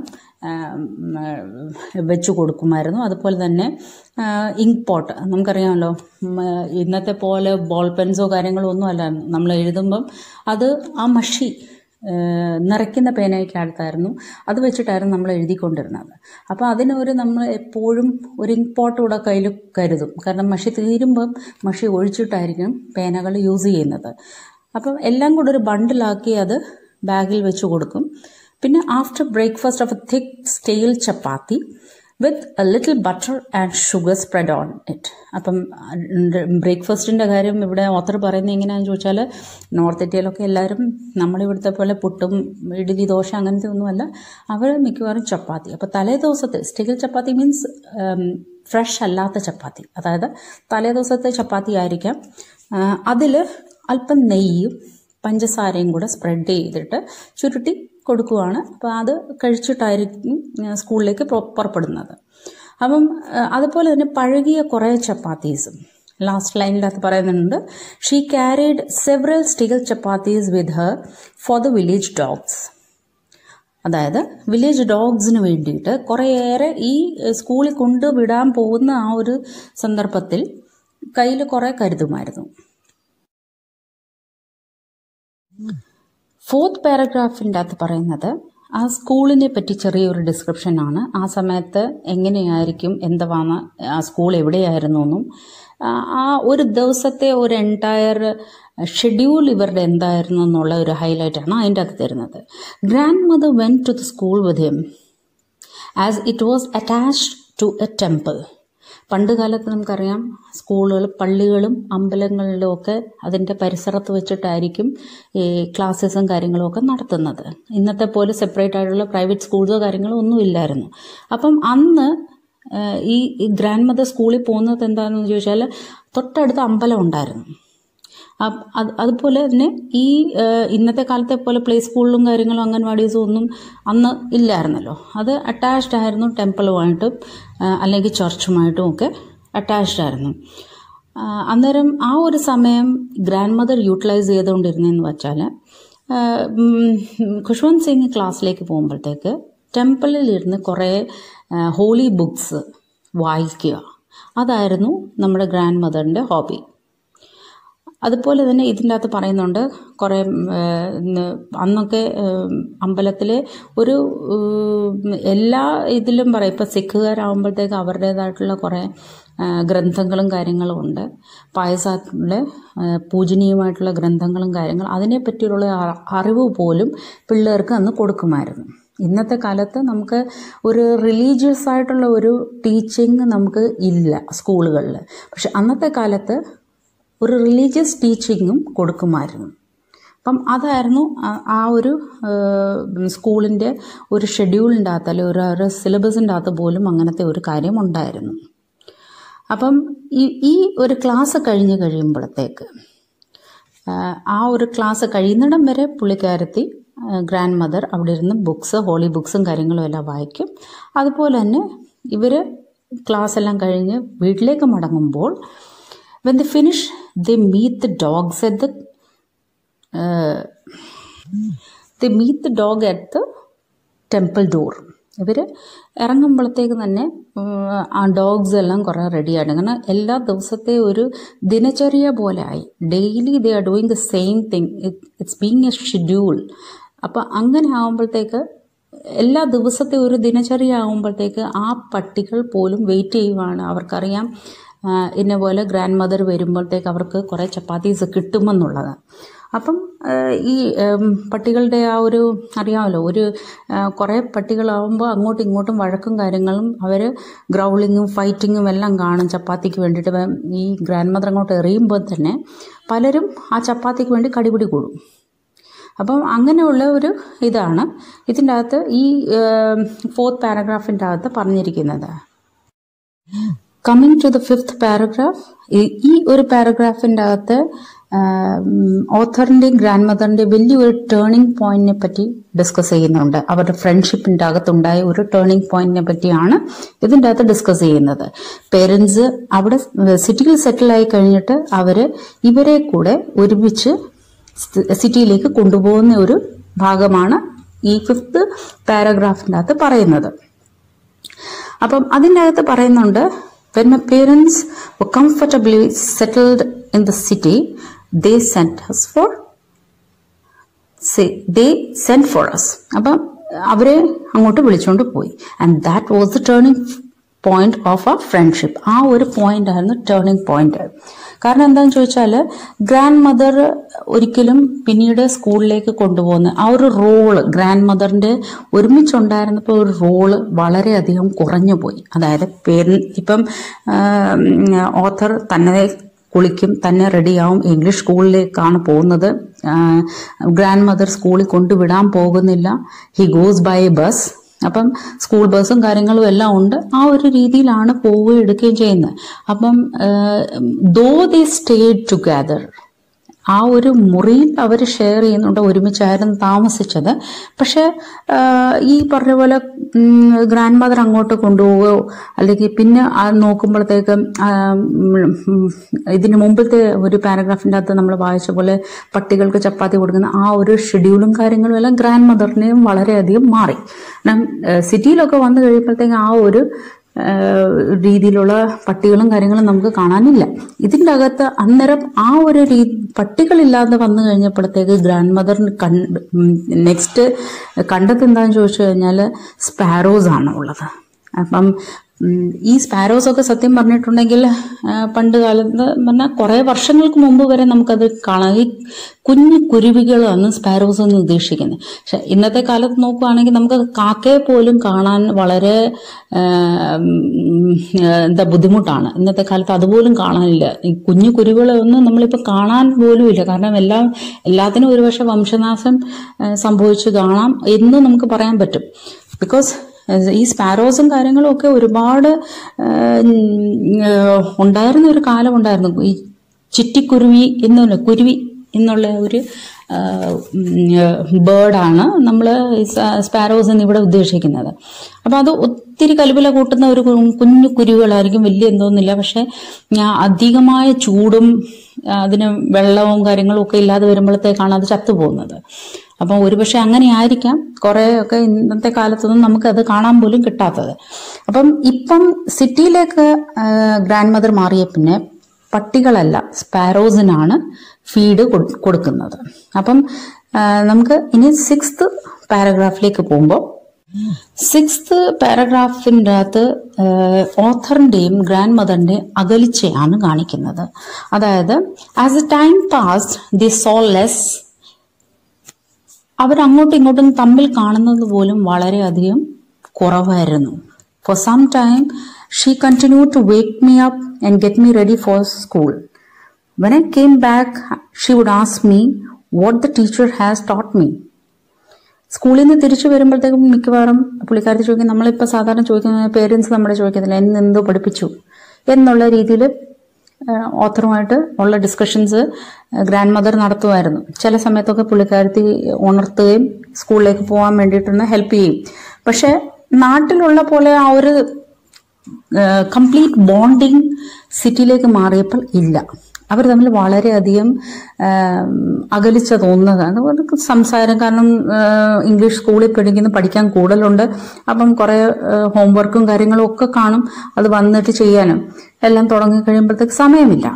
വെച്ച് കൊടുക്കുമായിരുന്നു അതുപോലെ തന്നെ ഇങ്ക് പോട്ട് നമുക്കറിയാമല്ലോ ഇന്നത്തെ പോലെ ബോൾ പെൻസോ കാര്യങ്ങളോ ഒന്നും അല്ല നമ്മൾ എഴുതുമ്പം അത് ആ മഷി നിറയ്ക്കുന്ന പേനയ്ക്കകത്തായിരുന്നു അത് വെച്ചിട്ടായിരുന്നു നമ്മൾ എഴുതിക്കൊണ്ടിരുന്നത് അപ്പോൾ അതിനൊരു നമ്മൾ എപ്പോഴും ഒരു ഇങ്ക് പോട്ട് കൂടെ കയ്യിൽ കരുതും കാരണം മഷി തീരുമ്പം മഷി ഒഴിച്ചിട്ടായിരിക്കും പേനകൾ യൂസ് ചെയ്യുന്നത് അപ്പം എല്ലാം കൂടെ ഒരു ബണ്ടിലാക്കി അത് ബാഗിൽ വെച്ച് കൊടുക്കും പിന്നെ after breakfast of a thick stale chapati with a little butter and sugar spread on it അപ്പം ബ്രേക്ക്ഫാസ്റ്റിൻ്റെ കാര്യം ഇവിടെ ഓത്തർ പറയുന്നത് എങ്ങനെയാണെന്ന് ചോദിച്ചാൽ നോർത്ത് ഇന്ത്യയിലൊക്കെ എല്ലാവരും നമ്മളിവിടുത്തെ പോലെ പുട്ടും ഇഡ്ഡലി ദോശ അങ്ങനത്തെ ഒന്നുമല്ല അവർ മിക്കവാറും ചപ്പാത്തി അപ്പോൾ തലേ ദിവസത്തെ സ്റ്റീൽ ചപ്പാത്തി മീൻസ് ഫ്രഷ് അല്ലാത്ത ചപ്പാത്തി അതായത് തലേ ദിവസത്തെ ചപ്പാത്തി ആയിരിക്കാം അതിൽ അല്പം നെയ്യും പഞ്ചസാരയും കൂടെ സ്പ്രെഡ് ചെയ്തിട്ട് ചുരുട്ടി കൊടുക്കുകയാണ് അപ്പോൾ അത് കഴിച്ചിട്ടായിരിക്കും സ്കൂളിലേക്ക് പുറപ്പെടുന്നത് അപ്പം അതുപോലെ തന്നെ പഴകിയ കുറേ ചപ്പാത്തീസും ലാസ്റ്റ് ലൈനിനകത്ത് പറയുന്നുണ്ട് she carried several stale chapatis with her for the village dogs അതായത് വില്ലേജ് ഡോഗ്സിന് വേണ്ടിയിട്ട് കുറേയേറെ ഈ സ്കൂളിൽ കൊണ്ടുവിടാൻ പോകുന്ന ആ ഒരു സന്ദർഭത്തിൽ കയ്യിൽ കുറേ കരുതുമായിരുന്നു ഫോർത്ത് പാരഗ്രാഫിൻ്റെ അകത്ത് പറയുന്നത് ആ സ്കൂളിനെ പറ്റി ചെറിയൊരു ഡിസ്ക്രിപ്ഷനാണ് ആ സമയത്ത് എങ്ങനെയായിരിക്കും എന്തുവാണ് ആ സ്കൂൾ എവിടെയായിരുന്നു എന്നും ആ ഒരു ദിവസത്തെ ഒരു എൻറ്റയർ ഷെഡ്യൂൾ ഇവരുടെ എന്തായിരുന്നു എന്നുള്ള ഒരു ഹൈലൈറ്റാണ് അതിൻ്റെ അകത്ത് തരുന്നത് grandmother when to the school with him as it was attached to a temple പണ്ട് കാലത്ത് നമുക്കറിയാം സ്കൂളുകൾ പള്ളികളും അമ്പലങ്ങളിലും ഒക്കെ അതിൻ്റെ പരിസരത്ത് വെച്ചിട്ടായിരിക്കും ഈ ക്ലാസ്സസും കാര്യങ്ങളും ഒക്കെ നടത്തുന്നത് ഇന്നത്തെ പോലെ സെപ്പറേറ്റ് ആയിട്ടുള്ള പ്രൈവറ്റ് സ്കൂൾസോ കാര്യങ്ങളോ ഒന്നും ഇല്ലായിരുന്നു അപ്പം അന്ന് ഈ ഗ്രാൻഡ് മദർ സ്കൂളിൽ പോകുന്നത് എന്താണെന്ന് ചോദിച്ചാൽ തൊട്ടടുത്ത് അമ്പലം ഉണ്ടായിരുന്നു അതുപോലെ തന്നെ ഈ ഇന്നത്തെ കാലത്തെ പോലെ പ്ലേ സ്കൂളിലും കാര്യങ്ങളും അംഗൻവാടീസും ഒന്നും അന്ന് ഇല്ലായിരുന്നല്ലോ അത് അറ്റാച്ച്ഡ് ആയിരുന്നു ടെമ്പിളുമായിട്ടും അല്ലെങ്കിൽ ചർച്ചുമായിട്ടും ഒക്കെ അറ്റാച്ച്ഡ് ആയിരുന്നു അന്നേരം ആ ഒരു സമയം ഗ്രാൻഡ് മദർ യൂട്ടിലൈസ് ചെയ്തുകൊണ്ടിരുന്നതെന്ന് വെച്ചാൽ ഖുഷ്വന്ത് സിംഗ് ക്ലാസ്സിലേക്ക് പോകുമ്പോഴത്തേക്ക് ടെമ്പിളിൽ ഇരുന്ന് കുറേ ഹോളി ബുക്സ് വായിക്കുക അതായിരുന്നു നമ്മുടെ ഗ്രാൻഡ് മദറിൻ്റെ ഹോബി അതുപോലെ തന്നെ ഇതിൻ്റെ അകത്ത് പറയുന്നുണ്ട് കുറേ അന്നൊക്കെ അമ്പലത്തിൽ ഒരു എല്ലാ ഇതിലും പറയും ഇപ്പോൾ സിഖുകാരാകുമ്പോഴത്തേക്ക് അവരുടേതായിട്ടുള്ള കുറേ ഗ്രന്ഥങ്ങളും കാര്യങ്ങളും ഉണ്ട് പായസത്തിലെ പൂജനീയമായിട്ടുള്ള ഗ്രന്ഥങ്ങളും കാര്യങ്ങളും അതിനെപ്പറ്റിയുള്ള അറിവ് പോലും പിള്ളേർക്ക് അന്ന് കൊടുക്കുമായിരുന്നു ഇന്നത്തെ കാലത്ത് നമുക്ക് ഒരു റിലീജിയസ് ആയിട്ടുള്ള ഒരു ടീച്ചിങ് നമുക്ക് ഇല്ല സ്കൂളുകളിൽ പക്ഷെ അന്നത്തെ കാലത്ത് ഒരു റിലീജിയസ് ടീച്ചിങ്ങും കൊടുക്കുമായിരുന്നു അപ്പം അതായിരുന്നു ആ ഒരു സ്കൂളിൻ്റെ ഒരു ഷെഡ്യൂളിൻ്റെ അകത്ത് അല്ലെങ്കിൽ ഒരു ഒരു സിലബസിൻ്റെ അകത്ത് പോലും അങ്ങനത്തെ ഒരു കാര്യം ഉണ്ടായിരുന്നു അപ്പം ഈ ഈ ഒരു ക്ലാസ് കഴിഞ്ഞ് കഴിയുമ്പോഴത്തേക്ക് ആ ഒരു ക്ലാസ് കഴിയുന്നിടം വരെ പുള്ളിക്കാരത്തി ഗ്രാൻഡ് മദർ അവിടെ ഇരുന്ന് ബുക്സ് ഹോളി ബുക്സും കാര്യങ്ങളും എല്ലാം വായിക്കും അതുപോലെ തന്നെ ഇവർ ക്ലാസ് എല്ലാം കഴിഞ്ഞ് വീട്ടിലേക്ക് മടങ്ങുമ്പോൾ when the finish the meat the dogs at the the meat the dog at the temple door ഇവർ ഇറങ്ങുമ്പോഴത്തേക്ക് തന്നെ ആ ഡോഗ്സ് എല്ലാം കുറേ റെഡിയാണ് കാരണം എല്ലാ ദിവസത്തെ ഒരു ദിനചര്യ പോലെ ആയി daily they are doing the same thing it's being a schedule അപ്പോൾ അങ്ങനെ ആകുമ്പോഴത്തേക്ക് എല്ലാ ദിവസത്തെ ഒരു ദിനചര്യ ആകുമ്പോഴത്തേക്ക് ആ പട്ടികൾ പോലും വെയിറ്റ് ചെയ്യുവാണ് അവർക്കറിയാം ഇന്ന പോലെ ഗ്രാൻഡ് മദർ വരുമ്പോഴത്തേക്ക് അവർക്ക് കുറേ ചപ്പാത്തീസ് കിട്ടുമെന്നുള്ളത് അപ്പം ഈ പട്ടികളുടെ ആ ഒരു അറിയാമല്ലോ ഒരു കുറേ പട്ടികളാവുമ്പോൾ അങ്ങോട്ടും ഇങ്ങോട്ടും വഴക്കും കാര്യങ്ങളും അവർ ഗ്രൗളിങ്ങും ഫൈറ്റിങ്ങും എല്ലാം കാണും ചപ്പാത്തിക്ക് വേണ്ടിയിട്ട് ഈ ഗ്രാൻഡ് മദർ അങ്ങോട്ട് എറിയുമ്പോൾ തന്നെ പലരും ആ ചപ്പാത്തിക്ക് വേണ്ടി കടിപിടി കൂടും അപ്പം അങ്ങനെയുള്ള ഒരു ഇതാണ് ഇതിൻ്റെ അകത്ത് ഈ ഫോർത്ത് പാരഗ്രാഫിൻ്റെ അകത്ത് പറഞ്ഞിരിക്കുന്നത് coming to the fifth paragraph ഈ ഒരു പാരഗ്രാഫിൻ്റെ അകത്ത് ഓഥറിൻ്റെയും ഗ്രാൻഡ് മദറിൻ്റെയും വലിയൊരു ടേണിംഗ് പോയിന്റിനെ പറ്റി ഡിസ്കസ് ചെയ്യുന്നുണ്ട് അവരുടെ ഫ്രണ്ട്ഷിപ്പിൻ്റെ അകത്തുണ്ടായ ഒരു ടേണിംഗ് പോയിന്റിനെ പറ്റിയാണ് ഇതിൻ്റെ അകത്ത് ഡിസ്കസ് ചെയ്യുന്നത് പേരൻസ് അവിടെ സിറ്റിയിൽ സെറ്റിൽ ആയി കഴിഞ്ഞിട്ട് അവർ ഇവരെ കൂടെ ഒരുമിച്ച് സിറ്റിയിലേക്ക് കൊണ്ടുപോകുന്ന ഒരു ഭാഗമാണ് ഈ ഫിഫ്ത്ത് പാരഗ്രാഫിൻ്റെ അകത്ത് പറയുന്നത് അപ്പം അതിൻ്റെ അകത്ത് പറയുന്നുണ്ട് when my parents comfortably settled in the city they sent us for they sent for us അപ്പം അവരെ അങ്ങോട്ട് വിളിച്ചുകൊണ്ട് പോയി and that was the turning point of a friendship ആ ഒരു പോയിന്റ് ആയിരുന്നു ടേണിംഗ് പോയിന്റ് കാരണം എന്താണെന്ന് ചോദിച്ചാൽ ഗ്രാൻഡ് മദർ ഒരിക്കലും പിന്നീട് സ്കൂളിലേക്ക് കൊണ്ടുപോകുന്ന ആ ഒരു റോള് ഗ്രാൻഡ് മദറിന്റെ ഒരുമിച്ചുണ്ടായിരുന്നപ്പോൾ ഒരു റോള് വളരെയധികം കുറഞ്ഞു പോയി അതായത് പേരൻ ഇപ്പം ഓഥർ തന്നെ കുളിക്കും തന്നെ റെഡിയാവും ഇംഗ്ലീഷ് സ്കൂളിലേക്കാണ് പോകുന്നത് ഗ്രാൻഡ് മദർ സ്കൂളിൽ കൊണ്ടുവിടാൻ പോകുന്നില്ല ഹി ഗോസ് ബൈ ബസ് അപ്പം സ്കൂൾ ബസ്സും കാര്യങ്ങളും എല്ലാം ഉണ്ട് ആ ഒരു രീതിയിലാണ് പോവുകയും എടുക്കുകയും ചെയ്യുന്നത് അപ്പം ദോ ദേ സ്റ്റേഡ് ടുഗദർ ആ ഒരു മുറിയിൽ അവർ ഷെയർ ചെയ്യുന്നുണ്ട് ഒരുമിച്ചായിരുന്നു താമസിച്ചത് പക്ഷെ ഈ പറഞ്ഞ പോലെ ഗ്രാൻഡ് മദർ അങ്ങോട്ട് കൊണ്ടുപോവുകയോ അല്ലെങ്കിൽ പിന്നെ നോക്കുമ്പോഴത്തേക്ക് ഇതിന് മുമ്പത്തെ ഒരു പാരഗ്രാഫിൻ്റെ അകത്ത് നമ്മൾ വായിച്ച പോലെ പട്ടികൾക്ക് ചപ്പാത്തി കൊടുക്കുന്ന ആ ഒരു ഷെഡ്യൂളും കാര്യങ്ങളും എല്ലാം ഗ്രാൻഡ് മദറിനെയും വളരെയധികം മാറി കാരണം സിറ്റിയിലൊക്കെ വന്നു കഴിയുമ്പോഴത്തേക്ക് ആ ഒരു രീതിയിലുള്ള പട്ടികളും കാര്യങ്ങളും നമുക്ക് കാണാനില്ല ഇതിൻ്റെ അകത്ത് അന്നേരം ആ ഒരു രീ പട്ടികളില്ലാതെ വന്നു കഴിഞ്ഞപ്പോഴത്തേക്ക് ഗ്രാൻഡ് മദറിന് കണ്ട് നെക്സ്റ്റ് കണ്ടത് എന്താണെന്ന് ചോദിച്ചു കഴിഞ്ഞാൽ സ്പാരോസ് ആണ് ഉള്ളത് അപ്പം ഈ സ്പാരോസ് ഒക്കെ സത്യം പറഞ്ഞിട്ടുണ്ടെങ്കിൽ പണ്ട് കാലത്ത് പറഞ്ഞാൽ കുറേ വർഷങ്ങൾക്ക് മുമ്പ് വരെ നമുക്കത് കാണാം ഈ കുഞ്ഞു കുരുവികളാണ് സ്പാരോസ് എന്ന് ഉദ്ദേശിക്കുന്നത് പക്ഷെ ഇന്നത്തെ കാലത്ത് നോക്കുകയാണെങ്കിൽ നമുക്ക് കാക്കയെ പോലും കാണാൻ വളരെ എന്താ ബുദ്ധിമുട്ടാണ് ഇന്നത്തെ കാലത്ത് അതുപോലും കാണാനില്ല ഈ കുഞ്ഞു കുരുവികളെ ഒന്നും നമ്മളിപ്പോൾ കാണാൻ പോലും ഇല്ല കാരണം എല്ലാം എല്ലാത്തിനും ഒരുപക്ഷെ വംശനാശം സംഭവിച്ചു കാണാം എന്ന് നമുക്ക് പറയാൻ പറ്റും ബിക്കോസ് ഈ സ്പാരോസും കാര്യങ്ങളും ഒക്കെ ഒരുപാട് ഉണ്ടായിരുന്ന ഒരു കാലം ഉണ്ടായിരുന്നു ഈ ചിറ്റിക്കുരുവി എന്നുള്ള കുരുവി എന്നുള്ള ഒരു ബേർഡാണ് നമ്മൾ സ്പാരോസ് എന്ന് ഇവിടെ ഉദ്ദേശിക്കുന്നത് അപ്പോൾ അത് ഒത്തിരി കലുപില കൂട്ടുന്ന ഒരു കുഞ്ഞു കുരുവികളായിരിക്കും വലിയ എന്തോന്നില്ല പക്ഷെ അധികമായ ചൂടും അതിന് വെള്ളവും കാര്യങ്ങളും ഒക്കെ ഇല്ലാതെ വരുമ്പോഴത്തേക്കാണ് അത് ചത്തുപോകുന്നത് അപ്പം ഒരുപക്ഷെ അങ്ങനെ ആയിരിക്കാം കുറേയൊക്കെ ഇന്നത്തെ കാലത്തൊന്നും നമുക്കത് കാണാൻ പോലും കിട്ടാത്തത് അപ്പം ഇപ്പം സിറ്റിയിലേക്ക് ഗ്രാൻഡ് മദർ മാറിയ പിന്നെ പട്ടികളല്ല സ്പാരോസിനാണ് ഫീഡ് കൊടുക്കുന്നത് അപ്പം നമുക്ക് ഇനി സിക്സ്ത് പാരഗ്രാഫിലേക്ക് പോകുമ്പോൾ സിക്സ്ത് പാരഗ്രാഫിൻ്റെ അകത്ത് ഓഥറിൻ്റെയും ഗ്രാൻഡ് മദറിൻ്റെയും അകലിച്ചയാണ് കാണിക്കുന്നത് അതായത് as a time pass the so less അവരങ്ങോട്ടും ഇങ്ങോട്ടും തമ്മിൽ കാണുന്നത് പോലും വളരെയധികം കുറവായിരുന്നു for some time she continue to wake me up and get me ready for school when I came back she would ask me what the teacher has taught me സ്കൂളിൽ നിന്ന് തിരിച്ചു വരുമ്പോഴത്തേക്കും മിക്കവാറും പുള്ളിക്കാരത്തി ചോദിക്കും നമ്മളിപ്പോൾ സാധാരണ ചോദിക്കുന്ന പേരൻസ് നമ്മുടെ ചോദിക്കുന്നില്ല എന്നെ എന്തോ പഠിപ്പിച്ചു എന്നുള്ള രീതിയിൽ ഓത്തറുമായിട്ട് ഉള്ള ഡിസ്കഷൻസ് ഗ്രാൻഡ് മദർ നടത്തുമായിരുന്നു ചില സമയത്തൊക്കെ പുള്ളിക്കാരത്തി ഉണർത്തുകയും സ്കൂളിലേക്ക് പോകാൻ വേണ്ടിയിട്ടൊന്ന് ഹെൽപ്പ് ചെയ്യും പക്ഷെ നാട്ടിലുള്ള പോലെ ആ ഒരു കംപ്ലീറ്റ് ബോണ്ടിങ് സിറ്റിയിലേക്ക് മാറിയപ്പോൾ ഇല്ല അവർ തമ്മിൽ വളരെയധികം അകലിച്ച തോന്നുന്നതാണ് അവർക്ക് സംസാരം കാരണം ഇംഗ്ലീഷ് സ്കൂളിൽ പഠിക്കുന്ന പഠിക്കാൻ കൂടുതലുണ്ട് അപ്പം കുറേ ഹോംവർക്കും കാര്യങ്ങളും ഒക്കെ കാണും അത് വന്നിട്ട് ചെയ്യാനും എല്ലാം തുടങ്ങി കഴിയുമ്പോഴത്തേക്ക് സമയമില്ല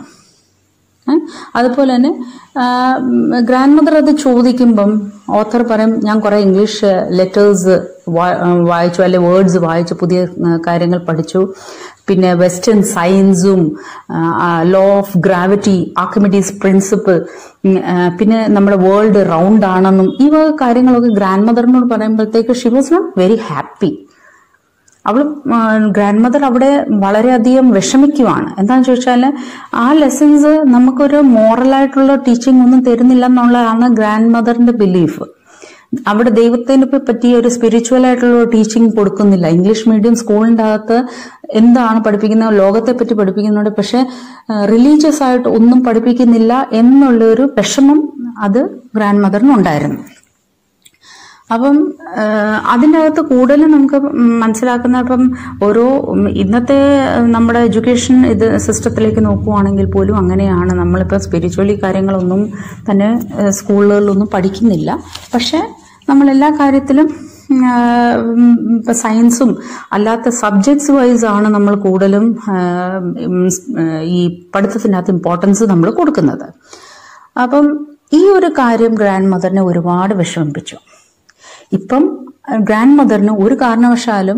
അതുപോലെ തന്നെ ഗ്രാൻഡ് മദർ അത് ചോദിക്കുമ്പം ഓഥർ പറയും ഞാൻ കുറേ ഇംഗ്ലീഷ് ലെറ്റേഴ്സ് വായിച്ചു അല്ലെ വേർഡ്സ് വായിച്ചു പുതിയ കാര്യങ്ങൾ പഠിച്ചു പിന്നെ വെസ്റ്റേൺ സയൻസും law of gravity Archimedes principle പിന്നെ നമ്മുടെ വേൾഡ് റൗണ്ട് ആണെന്നും ഈ വക കാര്യങ്ങളൊക്കെ ഗ്രാൻഡ് മദറിനോട് പറയുമ്പോഴത്തേക്ക് she was not very happy അവൾ ഗ്രാൻഡ് മദർ അവിടെ വളരെയധികം വിഷമിക്കുവാണ് എന്താണെന്ന് ചോദിച്ചാൽ ആ ലെസൺസ് നമുക്കൊരു മോറലായിട്ടുള്ള ടീച്ചിങ് ഒന്നും തരുന്നില്ല എന്നുള്ളതാണ് ഗ്രാൻഡ് മദറിന്റെ ബിലീഫ് അവിടെ ദൈവത്തിനെ പറ്റിയ ഒരു സ്പിരിച്വൽ ആയിട്ടുള്ള ടീച്ചിങ് കൊടുക്കുന്നില്ല ഇംഗ്ലീഷ് മീഡിയം സ്കൂളിൻ്റെ അകത്ത് എന്താണ് പഠിപ്പിക്കുന്നത് ലോകത്തെ പറ്റി പഠിപ്പിക്കുന്നുണ്ട് പക്ഷെ റിലീജിയസ് ആയിട്ട് ഒന്നും പഠിപ്പിക്കുന്നില്ല എന്നുള്ള ഒരു വിഷമം അത് ഗ്രാൻഡ് അപ്പം അതിൻ്റെ അകത്ത് കൂടുതലും നമുക്ക് മനസ്സിലാക്കുന്ന ഇപ്പം ഓരോ ഇന്നത്തെ നമ്മുടെ എഡ്യൂക്കേഷൻ ഇത് സിസ്റ്റത്തിലേക്ക് നോക്കുവാണെങ്കിൽ പോലും അങ്ങനെയാണ് നമ്മളിപ്പോൾ സ്പിരിച്വലി കാര്യങ്ങളൊന്നും തന്നെ സ്കൂളുകളിലൊന്നും പഠിക്കുന്നില്ല പക്ഷേ നമ്മളെല്ലാ കാര്യത്തിലും ഇപ്പം സയൻസും അല്ലാത്ത സബ്ജക്ട്സ് വൈസ് ആണ് നമ്മൾ കൂടുതലും ഈ പഠിത്തത്തിനകത്ത് ഇമ്പോർട്ടൻസ് നമ്മൾ കൊടുക്കുന്നത് അപ്പം ഈ ഒരു കാര്യം ഗ്രാൻഡ് മദറിനെ ഒരുപാട് വിഷമിപ്പിച്ചു ഇപ്പം ഗ്രാൻഡ് മദറിന് ഒരു കാരണവശാലും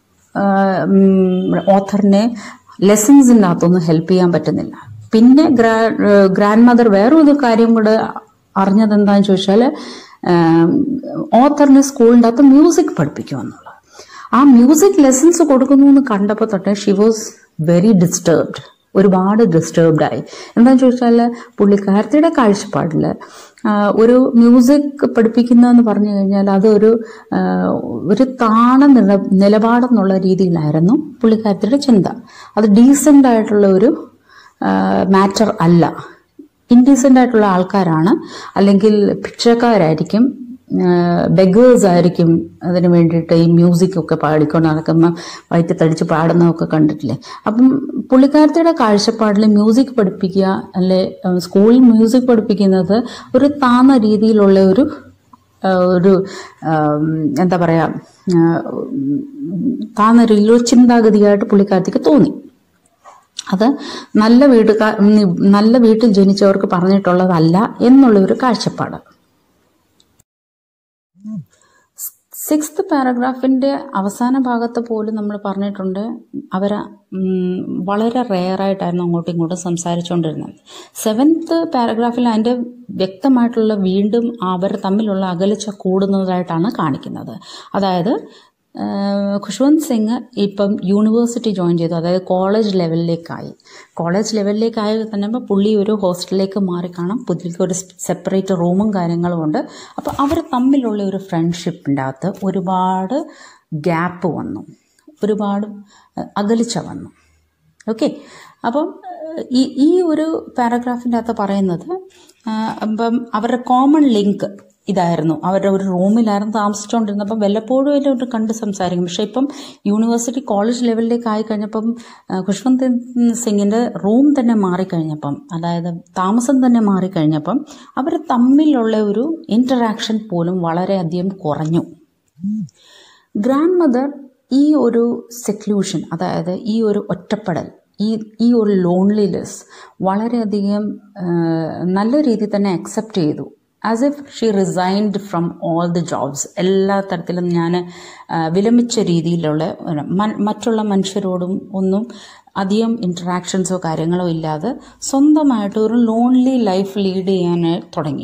ഓഥറിനെ ലെസൺസിൻ്റെ അകത്തൊന്നും ഹെൽപ്പ് ചെയ്യാൻ പറ്റുന്നില്ല പിന്നെ ഗ്രാൻഡ് മദർ വേറൊരു കാര്യം കൂടെ അറിഞ്ഞത് എന്താണെന്ന് ചോദിച്ചാൽ ഓഥറിന് സ്കൂളിൻ്റെ അകത്ത് മ്യൂസിക് പഠിപ്പിക്കുമെന്നുള്ളത് ആ മ്യൂസിക് ലെസൺസ് കൊടുക്കുന്നു എന്ന് കണ്ടപ്പോൾ തൊട്ടേ ഷി വാസ് വെരി ഡിസ്റ്റർബ്ഡ് ഒരുപാട് ഡിസ്റ്റർബ്ഡ് ആയി എന്താണെന്ന് ചോദിച്ചാൽ പുള്ളിക്കാരത്തിയുടെ കാഴ്ചപ്പാടിൽ ഒരു മ്യൂസിക് പഠിപ്പിക്കുന്നതെന്ന് പറഞ്ഞു കഴിഞ്ഞാൽ അതൊരു ഒരു താണ നില നിലപാടെന്നുള്ള രീതിയിലായിരുന്നു പുള്ളിക്കാരത്തിയുടെ ചിന്ത അത് ഡീസൻ്റ് ആയിട്ടുള്ള ഒരു മാറ്റർ അല്ല ഇൻഡീസൻ്റ് ആയിട്ടുള്ള ആൾക്കാരാണ് അല്ലെങ്കിൽ ഭിക്ഷക്കാരായിരിക്കും ബെഗേഴ്സ് ആയിരിക്കും അതിന് വേണ്ടിയിട്ട് ഈ മ്യൂസിക് ഒക്കെ പാടിക്കൊണ്ട് നടക്കുമ്പോൾ വയറ്റി തടിച്ച് പാടുന്നതൊക്കെ കണ്ടിട്ടില്ലേ അപ്പം പുള്ളിക്കാരത്തിയുടെ കാഴ്ചപ്പാടിൽ മ്യൂസിക് പഠിപ്പിക്കുക അല്ലെ സ്കൂളിൽ മ്യൂസിക് പഠിപ്പിക്കുന്നത് ഒരു താന്ന രീതിയിലുള്ള ഒരു ഒരു എന്താ പറയുക താന്ന രീതിയിലൊരു ചിന്താഗതിയായിട്ട് പുള്ളിക്കാരത്തിക്ക് തോന്നി അത് നല്ല വീട്ടുകാർ നല്ല വീട്ടിൽ ജനിച്ചവർക്ക് പറഞ്ഞിട്ടുള്ളതല്ല എന്നുള്ള ഒരു കാഴ്ചപ്പാട് സിക്സ്ത് പാരഗ്രാഫിൻ്റെ അവസാന ഭാഗത്ത് പോലും നമ്മൾ പറഞ്ഞിട്ടുണ്ട് അവർ വളരെ റെയറായിട്ടായിരുന്നു അങ്ങോട്ടും ഇങ്ങോട്ടും സംസാരിച്ചുകൊണ്ടിരുന്നത് സെവൻത്ത് പാരഗ്രാഫിൽ അതിൻ്റെ വ്യക്തമായിട്ടുള്ള വീണ്ടും അവർ തമ്മിലുള്ള അകലിച്ച കൂടുന്നതായിട്ടാണ് കാണിക്കുന്നത് അതായത് ഖുഷ്വന്ത് സിംഗ് ഇപ്പം യൂണിവേഴ്സിറ്റി ജോയിൻ ചെയ്തു അതായത് കോളേജ് ലെവലിലേക്കായി കോളേജ് ലെവലിലേക്കായി തന്നെ പുള്ളി ഒരു ഹോസ്റ്റലിലേക്ക് മാറിക്കാണാം പുള്ളിക്ക് ഒരു സെപ്പറേറ്റ് റൂമും കാര്യങ്ങളും ഉണ്ട് അപ്പോൾ അവർ തമ്മിലുള്ള ഒരു ഫ്രണ്ട്ഷിപ്പിൻ്റെ അകത്ത് ഒരുപാട് ഗ്യാപ്പ് വന്നു ഒരുപാട് അകലിച്ച വന്നു ഓക്കെ അപ്പം ഈ ഈ ഒരു പാരഗ്രാഫിൻ്റെ അകത്ത് പറയുന്നത് അപ്പം അവരുടെ കോമൺ ലിങ്ക് ഇതായിരുന്നു അവരുടെ ഒരു റൂമിലായിരുന്നു താമസിച്ചുകൊണ്ടിരുന്നപ്പം വല്ലപ്പോഴും ഒരു കണ്ട് സംസാരിക്കും പക്ഷേ ഇപ്പം യൂണിവേഴ്സിറ്റി കോളേജ് ലെവലിലേക്ക് ആയി കഴിഞ്ഞപ്പം ഖുഷ്വന്ത് സിംഗിൻ്റെ റൂം തന്നെ മാറിക്കഴിഞ്ഞപ്പം അതായത് താമസം തന്നെ മാറിക്കഴിഞ്ഞപ്പം അവർ തമ്മിലുള്ള ഒരു ഇൻറ്ററാക്ഷൻ പോലും വളരെയധികം കുറഞ്ഞു ഗ്രാൻഡ് മദർ ഈ ഒരു സെക്ലൂഷൻ അതായത് ഈ ഒരു ഒറ്റപ്പെടൽ ഈ ഈ ഒരു ലോൺലിനെസ് വളരെയധികം നല്ല രീതിയിൽ തന്നെ അക്സെപ്റ്റ് ചെയ്തു as if she resigned from all the jobs എല്ലാ തരത്തിലും ഞാൻ വിലമിച്ച രീതിയിലുള്ള മറ്റുള്ള മനുഷ്യരോടും ഒന്നും അധികം ഇൻറ്ററാക്ഷൻസോ കാര്യങ്ങളോ ഇല്ലാതെ സ്വന്തമായിട്ട് ഒരു ലോൺലി ലൈഫ് ലീഡ് ചെയ്യാൻ തുടങ്ങി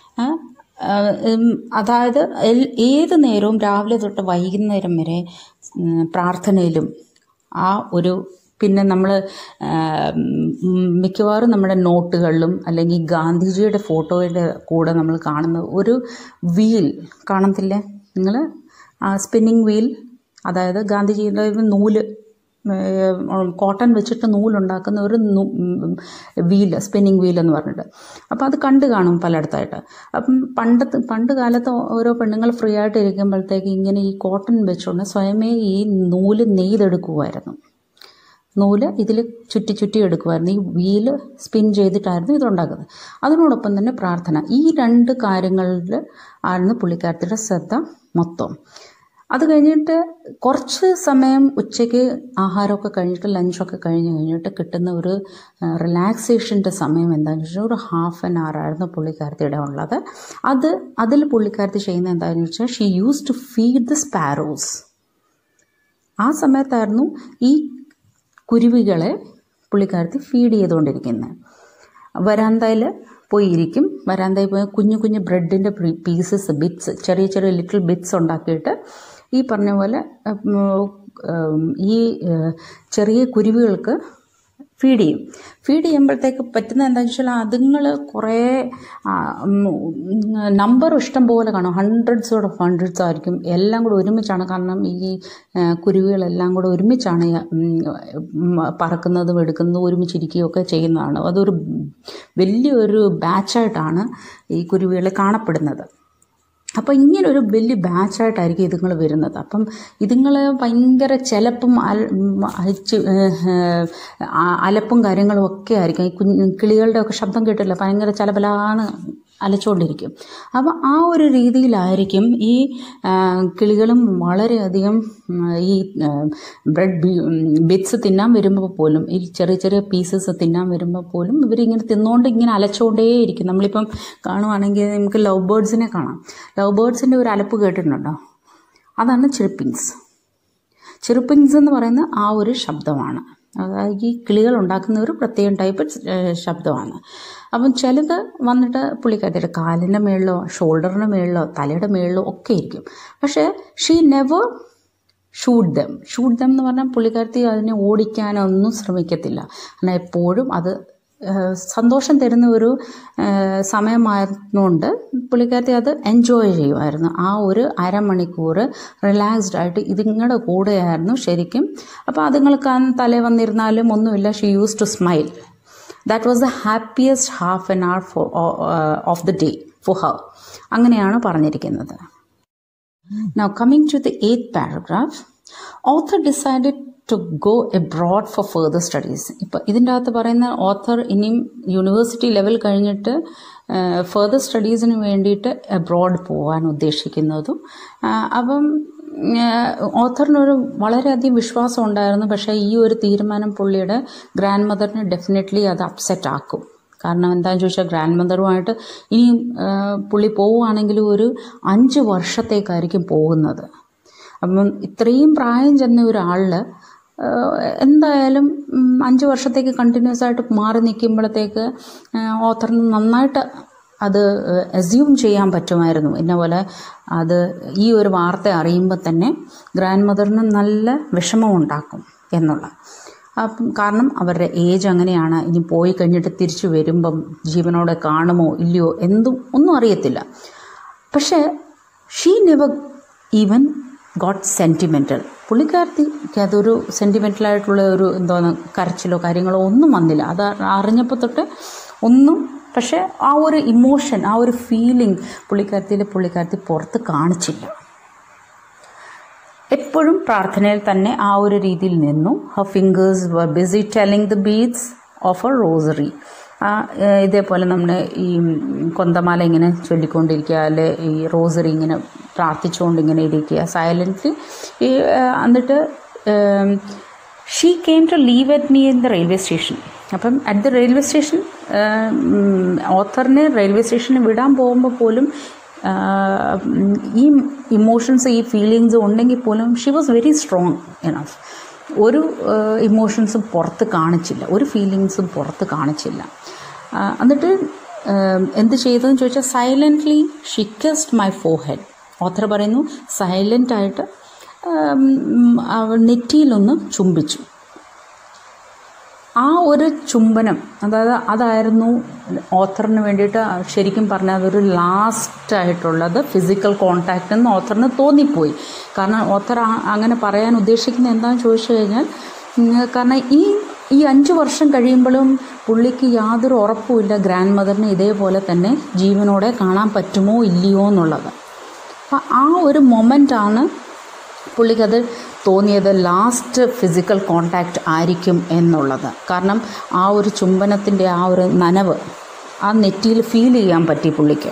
അതായത് ഏത് നേരവും രാവിലെ തൊട്ട് വൈകുന്നേരം വരെ പ്രാർത്ഥനയിലും ആ ഒരു പിന്നെ നമ്മൾ മിക്കവാറും നമ്മുടെ നോട്ടുകളിലും അല്ലെങ്കിൽ ഗാന്ധിജിയുടെ ഫോട്ടോയുടെ കൂടെ നമ്മൾ കാണുന്ന ഒരു വീൽ കാണത്തില്ലേ നിങ്ങൾ സ്പിന്നിങ് വീൽ അതായത് ഗാന്ധിജിയുടെ നൂല് കോട്ടൺ വെച്ചിട്ട് നൂലുണ്ടാക്കുന്ന ഒരു വീല് സ്പിന്നിങ് വീൽ എന്ന് പറഞ്ഞിട്ട് അപ്പോൾ അത് കണ്ട് കാണും പലയിടത്തായിട്ട് അപ്പം പണ്ടത്തെ പണ്ട് കാലത്ത് ഓരോ പെണ്ണുങ്ങൾ ഫ്രീ ആയിട്ട് ഇരിക്കുമ്പോഴത്തേക്ക് ഇങ്ങനെ ഈ കോട്ടൺ വെച്ചുകൊണ്ട് സ്വയമേ ഈ നൂല് നെയ്തെടുക്കുമായിരുന്നു നൂല് ഇതിൽ ചുറ്റി ചുറ്റി എടുക്കുമായിരുന്നു ഈ വീല് സ്പിൻ ചെയ്തിട്ടായിരുന്നു ഇതുണ്ടാക്കുന്നത് അതിനോടൊപ്പം തന്നെ പ്രാർത്ഥന ഈ രണ്ട് കാര്യങ്ങളിൽ ആയിരുന്നു പുള്ളിക്കാരത്തിയുടെ ശ്രദ്ധ മൊത്തം അത് കഴിഞ്ഞിട്ട് കുറച്ച് സമയം ഉച്ചയ്ക്ക് ആഹാരമൊക്കെ കഴിഞ്ഞിട്ട് ലഞ്ചൊക്കെ കഴിഞ്ഞ് കഴിഞ്ഞിട്ട് കിട്ടുന്ന ഒരു റിലാക്സേഷൻ്റെ സമയം എന്താണെന്ന് വെച്ചാൽ ഒരു ഹാഫ് ആൻ അവർ ആയിരുന്നു പുള്ളിക്കാരത്തിയുടെ ഉള്ളത് അത് അതിൽ പുള്ളിക്കാരത്തി ചെയ്യുന്നത് എന്താണെന്ന് വെച്ചാൽ she use to feed the sparrows ആ സമയത്തായിരുന്നു ഈ കുരുവികളെ പുള്ളിക്കാരത്തി ഫീഡ് ചെയ്തുകൊണ്ടിരിക്കുന്നത് വരാന്തയിൽ പോയി ഇരിക്കും വരാന്തയിൽ പോയി കുഞ്ഞു കുഞ്ഞു ബ്രെഡിൻ്റെ പീസസ് ബിറ്റ്സ് ചെറിയ ചെറിയ ലിറ്റിൽ ബിറ്റ്സ് ഉണ്ടാക്കിയിട്ട് ഈ പറഞ്ഞ പോലെ ഈ ചെറിയ കുരുവികൾക്ക് ഫീഡ് ചെയ്യും ഫീഡ് ചെയ്യുമ്പോഴത്തേക്ക് പറ്റുന്ന എന്താണെന്ന് വെച്ചാൽ അതുങ്ങൾ കുറേ നമ്പർ ഇഷ്ടം പോലെ കാണും ഹൺഡ്രഡ്സ് ഓഫ് ഹൺഡ്രഡ്സ് ആയിരിക്കും എല്ലാം കൂടെ ഒരുമിച്ചാണ് കാരണം ഈ ആ, കുരുവികളെല്ലാം കൂടെ ഒരുമിച്ചാണ് ഈ, ഉം, പറക്കുന്നതും എടുക്കുന്നതും ഒരുമിച്ചിരിക്കുകയും ഒക്കെ ചെയ്യുന്നതാണ് അതൊരു വലിയൊരു ബാച്ചായിട്ടാണ് ഈ കുരുവികൾ കാണപ്പെടുന്നത് അപ്പോൾ ഇങ്ങനെ ഒരു വലിയ ബാച്ചായിട്ടായിരിക്കും ഇതുങ്ങൾ വരുന്നത് അപ്പം ഇതുങ്ങൾ ഭയങ്കര ചിലപ്പം അൽ ഉം, അയച്ച് ഏഹ്, ആ, അലപ്പും കാര്യങ്ങളും ഒക്കെ ആയിരിക്കും ഈ കുഞ്ഞ് കിളികളുടെ ഒക്കെ ശബ്ദം കേട്ടില്ല ഭയങ്കര ചലപലാണ് അലച്ചുകൊണ്ടിരിക്കും അപ്പോൾ ആ ഒരു രീതിയിലായിരിക്കും ഈ ആ, കിളികളും വളരെയധികം ഉം, ഈ ബ്രെഡ് ബിറ്റ്സ് തിന്നാൻ വരുമ്പോൾ പോലും ഈ ചെറിയ ചെറിയ പീസസ് തിന്നാൻ വരുമ്പോൾ പോലും ഇവരിങ്ങനെ തിന്നുകൊണ്ട് ഇങ്ങനെ അലച്ചുകൊണ്ടേയിരിക്കും നമ്മളിപ്പം കാണുവാണെങ്കിൽ നമുക്ക് ലവ് ബേർഡ്സിനെ കാണാം ലവ് ബേർഡ്സിൻ്റെ ഒരു അലപ്പ് കേട്ടിട്ടുണ്ടോ അതാണ് ചിർപ്പിങ്സ് ചിർപ്പിങ്സ് എന്ന് പറയുന്ന ആ ഒരു ശബ്ദമാണ് അതായത് ഈ കിളികൾ ഉണ്ടാക്കുന്ന ഒരു പ്രത്യേകം ടൈപ്പ് ശബ്ദമാണ് അപ്പം ചിലത് വന്നിട്ട് പുള്ളിക്കാരിയുടെ കാലിൻ്റെ മേളിലോ ഷോൾഡറിൻ്റെ മേളിലോ തലയുടെ മേളിലോ ഒക്കെ ഇരിക്കും പക്ഷേ she never shoot them shoot them എന്ന് പറഞ്ഞാൽ പുള്ളിക്കാരത്തി അതിനെ ഓടിക്കാനോ ഒന്നും ശ്രമിക്കത്തില്ല എന്നാൽ എപ്പോഴും അത് ഏഹ്, സന്തോഷം തരുന്ന ഒരു ഏഹ്, സമയമായിരുന്നുകൊണ്ട് പുള്ളിക്കാരത്തി അത് എൻജോയ് ചെയ്യുമായിരുന്നു ആ ഒരു അരമണിക്കൂർ റിലാക്സ്ഡ് ആയിട്ട് ഇതിങ്ങളുടെ കൂടെയായിരുന്നു ശരിക്കും അപ്പോൾ അതുങ്ങൾക്ക് ആ തലേ വന്നിരുന്നാലും ഒന്നുമില്ല she use to smile that was the happiest half an hour for of the day for her അങ്ങനെയാണ് പറഞ്ഞിരിക്കുന്നത് Now, coming to the eighth paragraph, author decided to go abroad for further studies. ഇപ്പം ഇതിൻ്റെ അകത്ത് പറയുന്ന author ഇനിയും university level കഴിഞ്ഞിട്ട് further സ്റ്റഡീസിന് വേണ്ടിയിട്ട് അബ്രോഡ് പോകാൻ ഉദ്ദേശിക്കുന്നതും ആ, അപ്പം ഓത്തറിനൊരു വളരെയധികം വിശ്വാസം ഉണ്ടായിരുന്നു പക്ഷേ ഈ ഒരു തീരുമാനം പുള്ളിയുടെ ഗ്രാൻഡ് മദറിനെ ഡെഫിനറ്റ്ലി അത് അപ്സെറ്റ് ആക്കും കാരണം എന്താണെന്ന് ചോദിച്ചാൽ ഗ്രാൻഡ് മദറുമായിട്ട് ഇനിയും ആ, പുള്ളി പോവുകയാണെങ്കിൽ ഒരു അഞ്ച് വർഷത്തേക്കായിരിക്കും പോകുന്നത് അപ്പം ഇത്രയും പ്രായം ചെന്ന ഒരാളിൽ എന്തായാലും ഉം, അഞ്ച് വർഷത്തേക്ക് കണ്ടിന്യൂസ് ആയിട്ട് മാറി നിൽക്കുമ്പോഴത്തേക്ക് ഓത്തറിന് നന്നായിട്ട് അത് അസ്യൂം ചെയ്യാൻ പറ്റുമായിരുന്നു എന്നെ പോലെ അത് ഈ ഒരു വാർത്ത അറിയുമ്പോൾ തന്നെ ഗ്രാൻഡ് മദറിന് നല്ല വിഷമം ഉണ്ടാക്കും എന്നുള്ള അപ്പം കാരണം അവരുടെ ഏജ് അങ്ങനെയാണ് ഇനി പോയി കഴിഞ്ഞിട്ട് തിരിച്ചു വരുമ്പം ജീവനോടെ കാണുമോ ഇല്ലയോ എന്തും ഒന്നും അറിയത്തില്ല പക്ഷേ she never even got sentimental പുള്ളിക്കാരത്തിക്ക് അതൊരു സെൻറ്റിമെൻ്റലായിട്ടുള്ള ഒരു എന്തോന്ന് കരച്ചിലോ കാര്യങ്ങളോ ഒന്നും വന്നില്ല അത് അറിഞ്ഞപ്പോൾ തൊട്ട് ഒന്നും പക്ഷേ ആ ഒരു ഇമോഷൻ ആ ഒരു ഫീലിംഗ് പുള്ളിക്കാരത്തിയിൽ പുള്ളിക്കാരത്തി പുറത്ത് കാണിച്ചില്ല എപ്പോഴും പ്രാർത്ഥനയിൽ തന്നെ ആ ഒരു രീതിയിൽ നിന്നു her fingers were busy telling the beats of a rosary ആ ഏഹ് ഇതേപോലെ നമ്മുടെ ഈ കൊന്തമാല ഇങ്ങനെ ചൊല്ലിക്കൊണ്ടിരിക്കുക അല്ലെ ഈ റോസറി ഇങ്ങനെ പ്രാർത്ഥിച്ചുകൊണ്ട് ഇങ്ങനെ ഇരിക്കുക സൈലൻ്റ്ലി ഈ ഏഹ് എന്നിട്ട് she came to leave at me in the railway station അപ്പം അറ്റ് ദ റെയിൽവേ സ്റ്റേഷൻ ഓത്തറിനെ റെയിൽവേ സ്റ്റേഷനിൽ വിടാൻ പോകുമ്പോൾ പോലും ആഹ് ഉം, ഈ ഇമോഷൻസ് ഈ ഫീലിങ്സ് ഉണ്ടെങ്കിൽ പോലും she was very strong enough ഒരു ഇമോഷൻസും പുറത്ത് കാണിച്ചില്ല ഒരു ഫീലിങ്സും പുറത്ത് കാണിച്ചില്ല ആഹ് എന്നിട്ട് ആഹ് എന്ത് ചെയ്തതെന്ന് ചോദിച്ചാൽ silently she kissed my forehead author പറയുന്നു സൈലൻ്റായിട്ട് നെറ്റിയിലൊന്ന് ചുംബിച്ചു ആ ഒരു ചുംബനം അതായത് അതായിരുന്നു ഓത്തറിന് വേണ്ടിയിട്ട് ശരിക്കും പറഞ്ഞാൽ അതൊരു ലാസ്റ്റ് ആയിട്ടുള്ളത് ഫിസിക്കൽ കോണ്ടാക്റ്റ് എന്ന് ഓത്തറിന് തോന്നിപ്പോയി കാരണം ഓത്തർ ആ- അങ്ങനെ പറയാൻ ഉദ്ദേശിക്കുന്നത് എന്താണെന്ന് ചോദിച്ചു കഴിഞ്ഞാൽ ഉം, കാരണം ഈ ഈ അഞ്ച് വർഷം കഴിയുമ്പോഴും പുള്ളിക്ക് യാതൊരു ഉറപ്പുമില്ല ഗ്രാൻഡ് മദറിനെ ഇതേപോലെ തന്നെ ജീവനോടെ കാണാൻ പറ്റുമോ ഇല്ലയോ എന്നുള്ളത് അപ്പം ആ ഒരു മൊമെൻ്റാണ് പുള്ളിക്കത് തോന്നിയത് ലാസ്റ്റ് ഫിസിക്കൽ കോണ്ടാക്റ്റ് ആയിരിക്കും എന്നുള്ളത് കാരണം ആ ഒരു ചുംബനത്തിൻ്റെ ആ ഒരു നനവ് ആ നെറ്റിയിൽ ഫീൽ ചെയ്യാൻ പറ്റി പുള്ളിക്ക്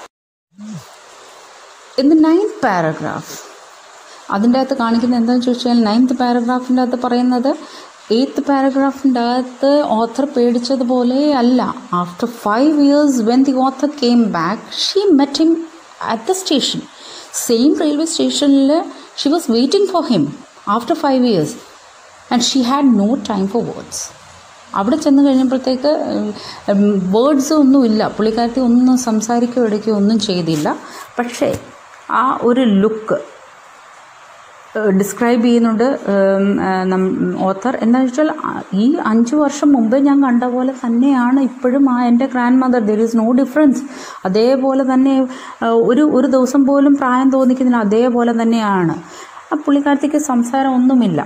ഇൻ ദ നയൻത് പാരഗ്രാഫ് അതിൻ്റെ അകത്ത് കാണിക്കുന്നത് എന്താണെന്ന് ചോദിച്ചാൽ നയൻത് പാരഗ്രാഫിൻ്റെ അകത്ത് പറയുന്നത് എയ്ത്ത് പാരഗ്രാഫിൻ്റെ അകത്ത് ഓഥർ പേടിച്ചതുപോലെ അല്ല after five years when the author came back she met him at the station same railway സ്റ്റേഷനിൽ she was waiting for him after five years and she had no time for words അവിടെ ചെന്ന് കഴിഞ്ഞപ്പോഴത്തേക്ക് words ഒന്നുമില്ല പുള്ളിക്കാരത്തി ഒന്നും സംസാരിക്കുകയോ എടുക്കുകയോ ഒന്നും ചെയ്തില്ല പക്ഷേ ആ ഒരു ലുക്ക് ഡിസ്ക്രൈബ് ചെയ്യുന്നുണ്ട് ഓത്തർ എന്താണെന്ന് വെച്ചാൽ ഈ അഞ്ച് വർഷം മുമ്പേ ഞാൻ കണ്ട പോലെ തന്നെയാണ് ഇപ്പോഴും ആ എൻ്റെ grandmother there is no difference അതേപോലെ തന്നെ ഒരു ഒരു ദിവസം പോലും പ്രായം തോന്നിക്കുന്നില്ല അതേപോലെ തന്നെയാണ് ആ പുള്ളിക്കാരത്തേക്ക് സംസാരം ഒന്നുമില്ല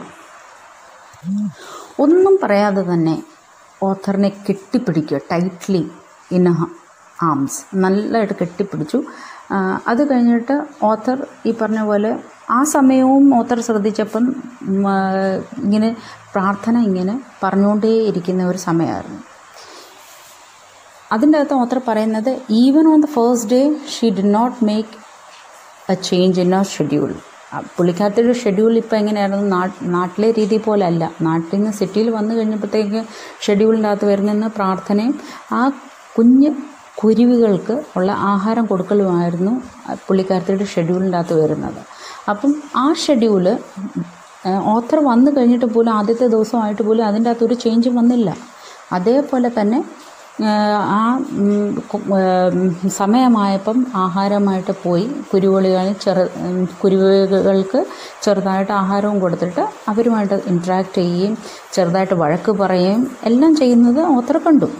ഒന്നും പറയാതെ തന്നെ ഓത്തറിനെ കെട്ടിപ്പിടിക്കുക ടൈറ്റ്ലി ഇൻ ആംസ് നല്ലതായിട്ട് കെട്ടിപ്പിടിച്ചു അത് കഴിഞ്ഞിട്ട് ഓത്തർ ഈ പറഞ്ഞ പോലെ ആ സമയവും ഓത്തർ ശ്രദ്ധിച്ചപ്പം ഇങ്ങനെ പ്രാർത്ഥന ഇങ്ങനെ പറഞ്ഞുകൊണ്ടേ ഇരിക്കുന്ന ഒരു സമയമായിരുന്നു അതിൻ്റെ അകത്ത് ഓത്തർ പറയുന്നത് even on the first day she did not make a change in our schedule പുള്ളിക്കാരത്തിൻ്റെ ഷെഡ്യൂൾ ഇപ്പോൾ എങ്ങനെയായിരുന്നു നാട്ടിലെ രീതി പോലെ അല്ല നാട്ടിൽ നിന്ന് സിറ്റിയിൽ വന്നു കഴിഞ്ഞപ്പോഴത്തേക്ക് ഷെഡ്യൂളിൻ്റെ അകത്ത് വരുന്ന പ്രാർത്ഥനയും ആ കുഞ്ഞ് കുരുവികൾക്ക് ഉള്ള ആഹാരം കൊടുക്കലുമായിരുന്നു പുള്ളിക്കാരത്തിയുടെ ഷെഡ്യൂളിൻ്റെ അകത്ത് വരുന്നത് അപ്പം ആ ഷെഡ്യൂള് ഓത്തർ വന്നു കഴിഞ്ഞിട്ട് പോലും ആദ്യത്തെ ദിവസമായിട്ട് പോലും അതിൻ്റെ അകത്തൊരു ചേഞ്ച് വന്നില്ല അതേപോലെ തന്നെ ആ സമയമായപ്പം ആഹാരമായിട്ട് പോയി കുരുവികളികൾ ചെറു കുരുവികൾക്ക് ചെറുതായിട്ട് ആഹാരവും കൊടുത്തിട്ട് അവരുമായിട്ട് ഇൻട്രാക്ട് ചെയ്യുകയും ചെറുതായിട്ട് വഴക്ക് പറയുകയും എല്ലാം ചെയ്യുന്നത് ഓത്തർ കണ്ടു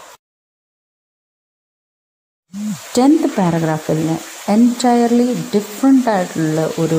ടെൻത്ത് പാരഗ്രാഫിൽ എൻറ്റയർലി ഡിഫറെൻ്റ് ആയിട്ടുള്ള ഒരു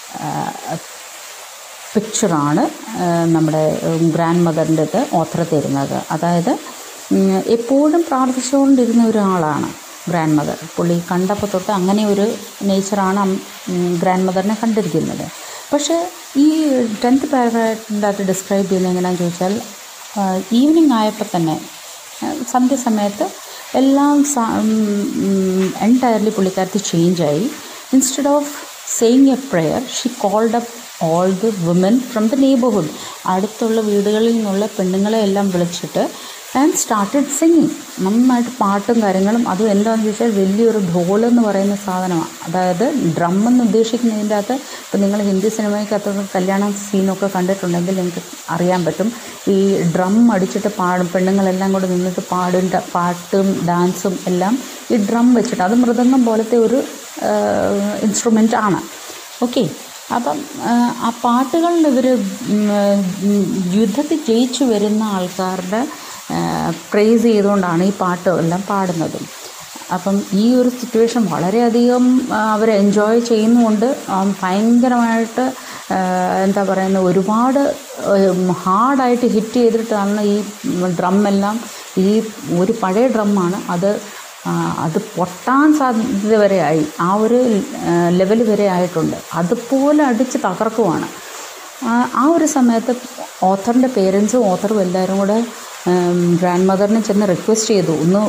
പിക്ചറാണ് നമ്മുടെ ഗ്രാൻഡ് മദറിൻ്റെത് ഓത്തർ തരുന്നത് അതായത് എപ്പോഴും പ്രാർത്ഥിച്ചുകൊണ്ടിരുന്ന ഒരാളാണ് ഗ്രാൻഡ് മദർ പുള്ളി കണ്ടപ്പോൾ തൊട്ട് അങ്ങനെ ഒരു നേച്ചറാണ് ഗ്രാൻഡ് മദറിനെ കണ്ടിരിക്കുന്നത് പക്ഷേ ഈ ടെൻത്ത് പാരഗ്രാഫിൻ്റെ അകത്ത് ഡിസ്ക്രൈബ് ചെയ്യുന്നത് എങ്ങനെയാണെന്ന് ചോദിച്ചാൽ ഈവനിങ് ആയപ്പോൾ തന്നെ സന്ധ്യ സമയത്ത് എല്ലാം എൻറ്റയർലി പുള്ളിക്കാരത്തി ചേഞ്ചായി instead of saying a prayer she called up all the woman from the neighbourhood അടുത്തുള്ള വീടുകളിൽ നിന്നുള്ള പെണ്ണുങ്ങളെ എല്ലാം വിളിച്ചിട്ട് ആൻഡ് സ്റ്റാർട്ടഡ് സിംഗിങ് നന്നായിട്ട് പാട്ടും കാര്യങ്ങളും അതും എന്താണെന്ന് ചോദിച്ചാൽ വലിയൊരു ധോൾ എന്ന് പറയുന്ന സാധനമാണ് അതായത് ഡ്രം എന്ന് ഉദ്ദേശിക്കുന്നതിൻ്റെ അകത്ത് ഇപ്പം നിങ്ങൾ ഹിന്ദി സിനിമയ്ക്കകത്ത് കല്യാണ സീനൊക്കെ കണ്ടിട്ടുണ്ടെങ്കിൽ നിങ്ങൾക്ക് അറിയാൻ പറ്റും ഈ ഡ്രം അടിച്ചിട്ട് പാടും പെണ്ണുങ്ങളെല്ലാം കൂടെ നിന്നിട്ട് പാടും പാട്ടും ഡാൻസും എല്ലാം ഈ ഡ്രം വെച്ചിട്ട് അത് മൃദംഗം പോലത്തെ ഒരു ഇൻസ്ട്രുമെൻ്റ് ആണ് ഓക്കെ അപ്പം ആ പാട്ടുകളിൽ ഇവർ യുദ്ധത്തിൽ ജയിച്ചു വരുന്ന ആൾക്കാരുടെ പ്രേസ് ചെയ്തുകൊണ്ടാണ് ഈ പാട്ടുകളെല്ലാം പാടുന്നത് അപ്പം ഈ ഒരു സിറ്റുവേഷൻ വളരെയധികം അവർ എൻജോയ് ചെയ്യുന്നുകൊണ്ട് ഭയങ്കരമായിട്ട് എന്താ പറയുന്നത് ഒരുപാട് ഹാർഡായിട്ട് ഹിറ്റ് ചെയ്തിട്ടാണ് ഈ ഡ്രമ്മെല്ലാം ഈ ഒരു പഴയ ഡ്രമ്മാണ് അത് അത് പൊട്ടാൻ സാധ്യത വരെ ആയി ആ ഒരു ലെവൽ വരെ ആയിട്ടുണ്ട് അതുപോലെ അടിച്ച് തകർക്കുവാണ് ആ ഒരു സമയത്ത് ഓത്തറിൻ്റെ പേരൻസും ഓത്തറും എല്ലാവരും കൂടെ ഗ്രാൻഡ് മദറിനെ ചെന്ന് റിക്വസ്റ്റ് ചെയ്തു ഒന്ന്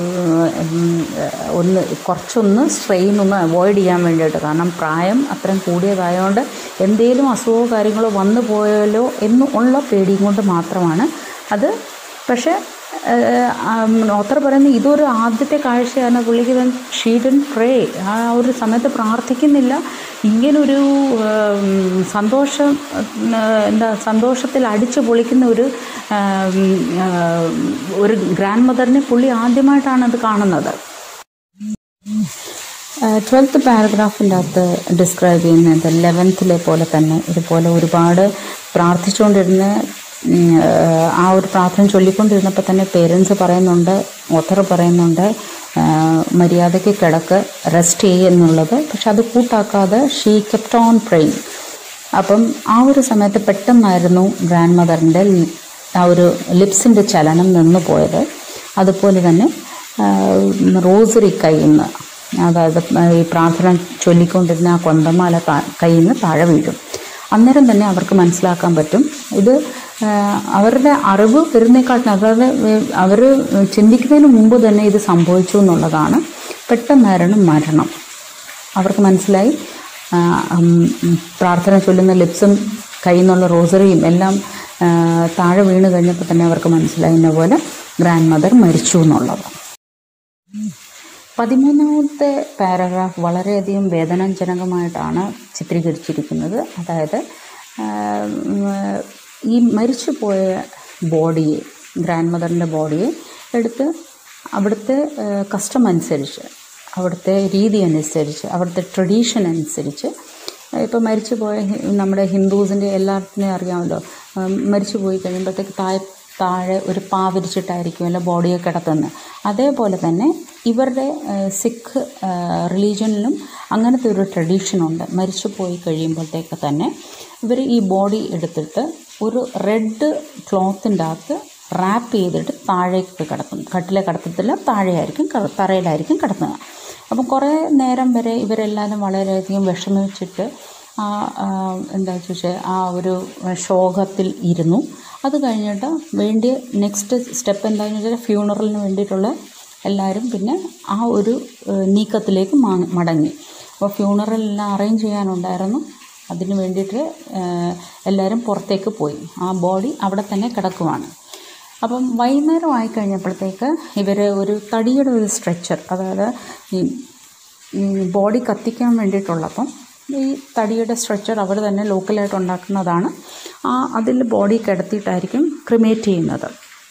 ഒന്ന് കുറച്ചൊന്ന് സ്ട്രെയിൻ ഒന്ന് അവോയ്ഡ് ചെയ്യാൻ വേണ്ടിയിട്ട് കാരണം പ്രായം അത്രയും കൂടിയതായതുകൊണ്ട് എന്തെങ്കിലും അസുഖമോ കാര്യങ്ങളോ വന്നു പോയാലോ എന്ന് ഉള്ള പേടിയും കൊണ്ട് മാത്രമാണ് അത് പക്ഷേ ഓത്തർ പറയുന്നത് ഇതൊരു ആദ്യത്തെ കാഴ്ചയാണ് പുള്ളിക്ക് ഷീഡൻ പ്രേ ആ ഒരു സമയത്ത് പ്രാർത്ഥിക്കുന്നില്ല ഇങ്ങനൊരു സന്തോഷം എന്താ സന്തോഷത്തിൽ അടിച്ചു പൊളിക്കുന്ന ഒരു ഒരു ഗ്രാൻഡ് മദറിനെ പുള്ളി ആദ്യമായിട്ടാണ് അത് കാണുന്നത് ട്വൽത്ത് പാരഗ്രാഫിൻ്റെ അകത്ത് ഡിസ്ക്രൈബ് ചെയ്യുന്നത് ലെവൻത്തിലെ പോലെ തന്നെ ഇതുപോലെ ഒരുപാട് പ്രാർത്ഥിച്ചുകൊണ്ടിരുന്ന ആ ഒരു പ്രാർത്ഥന ചൊല്ലിക്കൊണ്ടിരുന്നപ്പോൾ തന്നെ പേരൻസ് പറയുന്നുണ്ട് ഓത്തർ പറയുന്നുണ്ട് മര്യാദയ്ക്ക് കിടക്ക് റെസ്റ്റ് ചെയ്യുന്നുള്ളത് പക്ഷെ അത് കൂട്ടാക്കാതെ ഷീ കെപ്റ്റ് ഓൺ പ്രേയിങ് അപ്പം ആ ഒരു സമയത്ത് പെട്ടെന്നായിരുന്നു ഗ്രാൻഡ് മദറിൻ്റെ ആ ഒരു ലിപ്സിൻ്റെ ചലനം നിന്നു പോയത് അതുപോലെ തന്നെ റോസറി കയ്യിൽ നിന്ന് അതായത് ഈ പ്രാർത്ഥന ചൊല്ലിക്കൊണ്ടിരുന്ന ആ കൊന്തമാല കയ്യിൽ നിന്ന് താഴെ വീഴും അന്നേരം തന്നെ അവർക്ക് മനസ്സിലാക്കാൻ പറ്റും ഇത് അവരുടെ അറിവ് വരുന്നേക്കാട്ടിന് അതായത് അവർ ചിന്തിക്കുന്നതിന് മുമ്പ് തന്നെ ഇത് സംഭവിച്ചു എന്നുള്ളതാണ് പെട്ടെന്നായിരുന്നു മരണം അവർക്ക് മനസ്സിലായി പ്രാർത്ഥന ചൊല്ലുന്ന ലിപ്സും കയ്യിൽ നിന്നുള്ള റോസറിയും എല്ലാം താഴെ വീണ് കഴിഞ്ഞപ്പോൾ തന്നെ അവർക്ക് മനസ്സിലായി എന്ന പോലെ ഗ്രാൻഡ് മദർ മരിച്ചു എന്നുള്ളത് പതിമൂന്നാമത്തെ പാരഗ്രാഫ് വളരെയധികം വേദനാജനകമായിട്ടാണ് ചിത്രീകരിച്ചിരിക്കുന്നത് അതായത് ഈ മരിച്ചു പോയ ബോഡിയെ ഗ്രാൻഡ് മദറിൻ്റെ ബോഡിയെ എടുത്ത് അവിടുത്തെ കസ്റ്റം അനുസരിച്ച് അവിടുത്തെ രീതി അനുസരിച്ച് അവിടുത്തെ ട്രഡീഷൻ അനുസരിച്ച് ഇപ്പോൾ മരിച്ചു പോയ ഹി- നമ്മുടെ ഹിന്ദുസിൻ്റെ എല്ലാത്തിനെയും അറിയാമല്ലോ ഉം, മരിച്ചു പോയി കഴിയുമ്പോഴത്തേക്ക് താഴെ താഴെ ഒരു പാ വിരിച്ചിട്ടായിരിക്കും അല്ല ബോഡിയെ കിടത്തുന്നത് അതേപോലെ തന്നെ ഇവരുടെ ഏഹ്, സിഖ് റിലീജനിലും അങ്ങനത്തെ ഒരു ട്രഡീഷനുണ്ട് മരിച്ചു പോയി കഴിയുമ്പോഴത്തേക്ക് തന്നെ ഇവർ ഈ ബോഡി എടുത്തിട്ട് ഒരു റെഡ് ക്ലോത്തിൻ്റെ അകത്ത് റാപ്പ് ചെയ്തിട്ട് താഴേക്ക് കിടത്തും കട്ടിലെ കിടത്തത്തില്ല താഴെയായിരിക്കും കിട- തറയിലായിരിക്കും കിടത്തുക അപ്പം കുറേ നേരം വരെ ഇവരെല്ലാവരും വളരെയധികം വിഷമിച്ചിട്ട് ആ ആ, എന്താ ചോദിച്ചാൽ ആ ഒരു ശോകത്തിൽ ഇരുന്നു അത് കഴിഞ്ഞിട്ട് വേണ്ടിയ നെക്സ്റ്റ് സ്റ്റെപ്പ് എന്താണെന്ന് വെച്ചാൽ ഫ്യൂണറലിന് വേണ്ടിയിട്ടുള്ള എല്ലാവരും പിന്നെ ആ ഒരു ഏഹ്, നീക്കത്തിലേക്ക് മാ- മടങ്ങി അപ്പോൾ ഫ്യൂണറലെല്ലാം അറേഞ്ച് ചെയ്യാനുണ്ടായിരുന്നു അതിന് വേണ്ടിയിട്ട് ഏഹ്, എല്ലാവരും പുറത്തേക്ക് പോയി ആ ബോഡി അവിടെ തന്നെ കിടക്കുവാണ് അപ്പം വൈകുന്നേരം ആയി കഴിഞ്ഞപ്പോഴത്തേക്ക് ഇവർ ഒരു തടിയുടെ ഒരു സ്ട്രെച്ചർ അതായത് ഈ ബോഡി കത്തിക്കാൻ വേണ്ടിയിട്ടുള്ളപ്പം ഈ തടിയുടെ സ്ട്രെച്ചർ അവർ തന്നെ ലോക്കലായിട്ട് ഉണ്ടാക്കുന്നതാണ് ആ അതിൽ ബോഡി കിടത്തിയിട്ടായിരിക്കും ക്രിമേറ്റ് ചെയ്യുന്നത്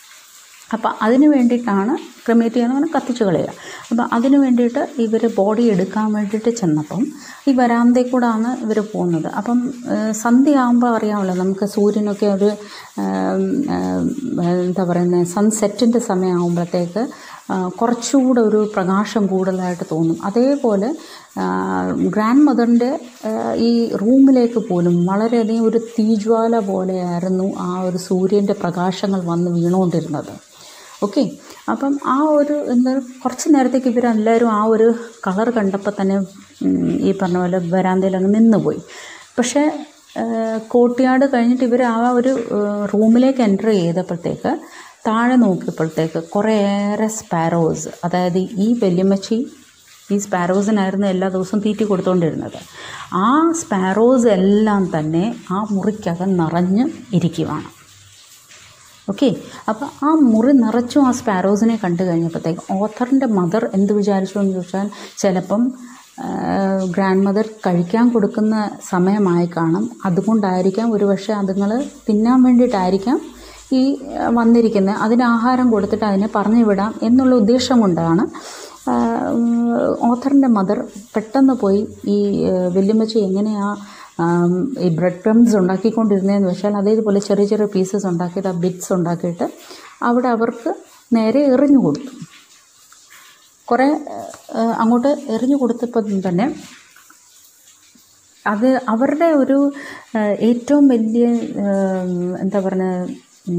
അപ്പം അതിന് വേണ്ടിയിട്ടാണ് ക്രിമേറ്റ് ചെയ്യാന്ന് പറഞ്ഞാൽ കത്തിച്ച് കളയുക അപ്പം അതിന് വേണ്ടിയിട്ട് ഇവർ ബോഡി എടുക്കാൻ വേണ്ടിയിട്ട് ചെന്നപ്പം ഈ വരാന്തയിൽ കൂടാണ് ഇവർ പോകുന്നത് അപ്പം ഏഹ്, സന്ധ്യയാകുമ്പോൾ അറിയാമല്ലോ നമുക്ക് സൂര്യനൊക്കെ ഒരു ഏം, ഏം, എന്താ പറയുന്നത് സൺസെറ്റിൻ്റെ സമയമാകുമ്പോഴത്തേക്ക് കുറച്ചുകൂടെ ഒരു പ്രകാശം കൂടുതലായിട്ട് തോന്നും അതേപോലെ ഗ്രാൻഡ് മദറിൻ്റെ ഈ റൂമിലേക്ക് പോലും വളരെയധികം ഒരു തീജ്വാല പോലെയായിരുന്നു ആ ഒരു സൂര്യൻ്റെ പ്രകാശങ്ങൾ വന്ന് വീണുകൊണ്ടിരുന്നത് ഓക്കെ അപ്പം ആ ഒരു എന്താ കുറച്ച് നേരത്തേക്ക് ഇവരെല്ലാവരും ആ ഒരു കളർ കണ്ടപ്പോൾ തന്നെ ഉം, ഈ പറഞ്ഞ പോലെ വരാന്തയിൽ അങ്ങ് നിന്നുപോയി പക്ഷേ കോട്ടിയാട് കഴിഞ്ഞിട്ട് ഇവർ ആ ഒരു ഏഹ്, റൂമിലേക്ക് എൻ്റർ ചെയ്തപ്പോഴത്തേക്ക് താഴെ നോക്കിയപ്പോഴത്തേക്ക് കുറേയേറെ സ്പാരോസ് അതായത് ഈ വല്യമ്മച്ചി ഈ സ്പാരോസിനായിരുന്നു എല്ലാ ദിവസവും തീറ്റി കൊടുത്തുകൊണ്ടിരുന്നത് ആ സ്പാരോസ് എല്ലാം തന്നെ ആ മുറിക്കകം നിറഞ്ഞ് ഇരിക്കുവാണ് ഓക്കെ അപ്പോൾ ആ മുറി നിറച്ചും ആ സ്പാരോസിനെ കണ്ടു കഴിഞ്ഞപ്പോഴത്തേക്ക് ഓഥറിൻ്റെ മദർ എന്ത് വിചാരിച്ചു എന്ന് ചോദിച്ചാൽ ചിലപ്പം ഗ്രാൻഡ് മദർ കഴിക്കാൻ കൊടുക്കുന്ന സമയമായി കാണും അതുകൊണ്ടായിരിക്കാം ഒരു പക്ഷേ അതുങ്ങൾ തിന്നാൻ വേണ്ടിയിട്ടായിരിക്കാം ഈ ആ, വന്നിരിക്കുന്നത് അതിന് ആഹാരം കൊടുത്തിട്ട് അതിനെ പറഞ്ഞു വിടാം എന്നുള്ള ഉദ്ദേശം കൊണ്ടാണ് ഓഥറിൻ്റെ മദർ പെട്ടെന്ന് പോയി ഈ ആ, വല്യമ്മച്ചി എങ്ങനെയാ ആം, ഈ ബ്രെഡ് ക്രംസ് ഉണ്ടാക്കിക്കൊണ്ടിരുന്നതെന്ന് വെച്ചാൽ അതേപോലെ ചെറിയ ചെറിയ പീസസ് ഉണ്ടാക്കിയിട്ട് ആ ബിറ്റ്സ് ഉണ്ടാക്കിയിട്ട് അവിടെ അവർക്ക് നേരെ എറിഞ്ഞു കൊടുത്തു കുറേ ആ, അങ്ങോട്ട് എറിഞ്ഞു കൊടുത്തപ്പം തന്നെ അത് അവരുടെ ഒരു ആ, ഏറ്റവും വലിയ ആ, എന്താ പറയുക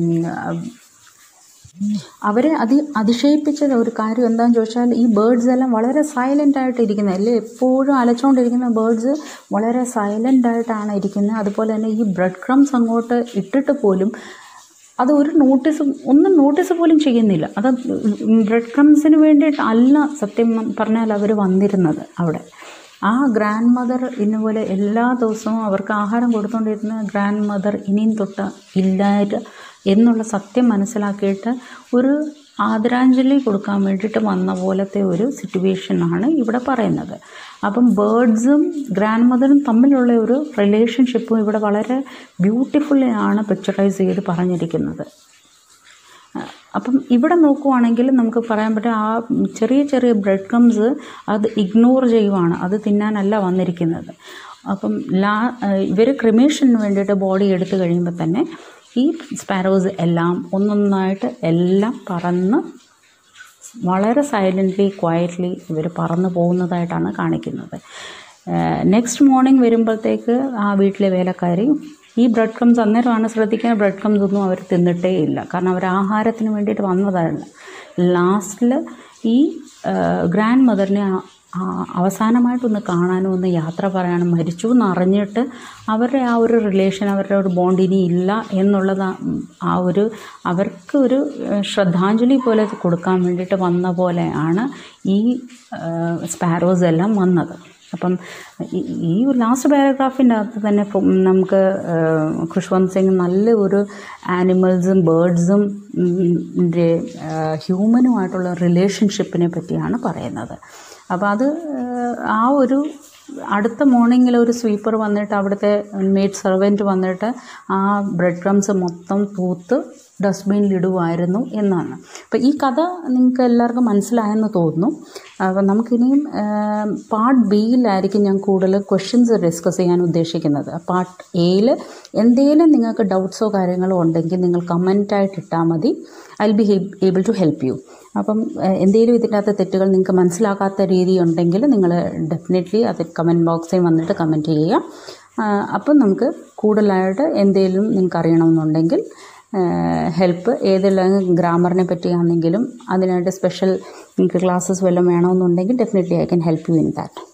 അവരെ അതി അതിശയിപ്പിച്ച ഒരു കാര്യം എന്താണെന്ന് ചോദിച്ചാൽ ഈ ബേർഡ്സ് എല്ലാം വളരെ സൈലൻ്റ് ആയിട്ട് ഇരിക്കുന്നത് അല്ലേ എപ്പോഴും അലച്ചുകൊണ്ടിരിക്കുന്ന ബേർഡ്സ് വളരെ സൈലൻ്റ് ആയിട്ടാണ് ഇരിക്കുന്നത് അതുപോലെ തന്നെ ഈ ബ്രെഡ് ക്രംസ് അങ്ങോട്ട് ഇട്ടിട്ട് പോലും അത് ഒരു നോട്ടീസ് ഒന്നും നോട്ടീസ് പോലും ചെയ്യുന്നില്ല അത് ബ്രെഡ് ക്രംസിന് വേണ്ടിയിട്ട് അല്ല സത്യം പറഞ്ഞാൽ അവർ വന്നിരുന്നത് അവിടെ ആ ഗ്രാൻഡ് മദർ ഇന്നുപോലെ എല്ലാ ദിവസവും അവർക്ക് ആഹാരം കൊടുത്തുകൊണ്ടിരുന്ന ഗ്രാൻഡ് മദർ ഇനിയും തൊട്ട് ഇല്ലായിട്ട് എന്നുള്ള സത്യം മനസ്സിലാക്കിയിട്ട് ഒരു ആദരാഞ്ജലി കൊടുക്കാൻ വേണ്ടിയിട്ട് വന്ന പോലത്തെ ഒരു സിറ്റുവേഷനാണ് ഇവിടെ പറയുന്നത് അപ്പം ബേർഡ്സും ഗ്രാൻഡ് മദറും തമ്മിലുള്ള ഒരു റിലേഷൻഷിപ്പും ഇവിടെ വളരെ ബ്യൂട്ടിഫുള്ളി ആണ് പിക്ചറൈസ് ചെയ്ത് പറഞ്ഞിരിക്കുന്നത് അപ്പം ഇവിടെ നോക്കുവാണെങ്കിൽ നമുക്ക് പറയാൻ പറ്റും ആ ചെറിയ ചെറിയ ബ്രെഡ് ക്രംസ് അത് ഇഗ്നോർ ചെയ്യുവാണ് അത് തിന്നാനല്ല വന്നിരിക്കുന്നത് അപ്പം ലാ ഇവർ ക്രിമേഷന് വേണ്ടിയിട്ട് ബോഡി എടുത്തു കഴിയുമ്പോൾ തന്നെ ഈ സ്പാരോസ് എല്ലാം ഒന്നൊന്നായിട്ട് എല്ലാം പറന്ന് വളരെ സൈലൻ്റ്ലി ക്വയറ്റ്ലി ഇവർ പറന്നു പോകുന്നതായിട്ടാണ് കാണിക്കുന്നത് നെക്സ്റ്റ് മോർണിംഗ് വരുമ്പോഴത്തേക്ക് ആ വീട്ടിലെ വേലക്കാരി ഈ ബ്രെഡ് ക്രംസ് അന്നേരമാണ് ശ്രദ്ധിക്കുന്ന ബ്രെഡ് ക്രംസ് ഒന്നും അവർ തിന്നിട്ടേ ഇല്ല കാരണം അവർ ആഹാരത്തിന് വേണ്ടിയിട്ട് വന്നതാണ് ലാസ്റ്റിൽ ഈ ഗ്രാൻഡ് മദറിനെ അവസാനമായിട്ടൊന്ന് കാണാനും ഒന്ന് യാത്ര പറയാനും മരിച്ചു എന്ന് അറിഞ്ഞിട്ട് അവരുടെ ആ ഒരു റിലേഷൻ അവരുടെ ഒരു ബോണ്ട് ഇനി ഇല്ല എന്നുള്ളത് ആ- ആ ഒരു അവർക്ക് ഒരു ഏഹ്, ശ്രദ്ധാഞ്ജലി പോലെ അത് കൊടുക്കാൻ വേണ്ടിയിട്ട് വന്ന പോലെയാണ് ഈ സ്പാരോസ് എല്ലാം വന്നത് അപ്പം ഈ- ഈ ലാസ്റ്റ് പാരഗ്രാഫിൻ്റെ അകത്ത് തന്നെ ഇപ്പം നമുക്ക് ഏഹ്, ഖുഷ്വന്ത് സിംഗ് നല്ല ഒരു ആനിമൽസും ബേർഡ്സും ഹ്യൂമനുമായിട്ടുള്ള റിലേഷൻഷിപ്പിനെ പറ്റിയാണ് പറയുന്നത് അപ്പോൾ അത് ഏഹ്, ആ ഒരു അടുത്ത മോർണിംഗിൽ ഒരു സ്വീപ്പർ വന്നിട്ട് അവിടുത്തെ മെയ്ഡ് സെർവൻറ്റ് വന്നിട്ട് ആ ബ്രെഡ് ക്രംസ് മൊത്തം തൂത്ത് ഡസ്റ്റ്ബിനിലിടുമായിരുന്നു എന്നാണ് അപ്പോൾ ഈ കഥ നിങ്ങൾക്ക് എല്ലാവർക്കും മനസ്സിലായെന്ന് തോന്നുന്നു അപ്പം നമുക്കിനിയും പാർട്ട് ബിയിലായിരിക്കും ഞാൻ കൂടുതൽ ക്വസ്റ്റ്യൻസ് ഡിസ്കസ് ചെയ്യാൻ ഉദ്ദേശിക്കുന്നത് പാർട്ട് എയിൽ എന്തെങ്കിലും നിങ്ങൾക്ക് ഡൗട്ട്സോ കാര്യങ്ങളോ ഉണ്ടെങ്കിൽ നിങ്ങൾ കമൻറ്റായിട്ട് ഇട്ടാൽ മതി I will be able to help you അപ്പം എന്തെങ്കിലും ഇതിൻ്റെ അകത്ത് തെറ്റുകൾ നിങ്ങൾക്ക് മനസ്സിലാക്കാത്ത രീതി ഉണ്ടെങ്കിൽ നിങ്ങൾ ഡെഫിനറ്റ്ലി അത് കമൻറ്റ് ബോക്സിൽ വന്നിട്ട് കമൻറ്റ് ചെയ്യുക അപ്പം നമുക്ക് കൂടുതലായിട്ട് എന്തെങ്കിലും നിങ്ങൾക്ക് അറിയണമെന്നുണ്ടെങ്കിൽ ഹെൽപ്പ് ഏതെല്ലാം ഗ്രാമറിനെ പറ്റിയാണെങ്കിലും അതിനായിട്ട് സ്പെഷ്യൽ നിങ്ങൾക്ക് ക്ലാസ്സസ് വല്ലതും വേണമെന്നുണ്ടെങ്കിൽ definitely I can help you in that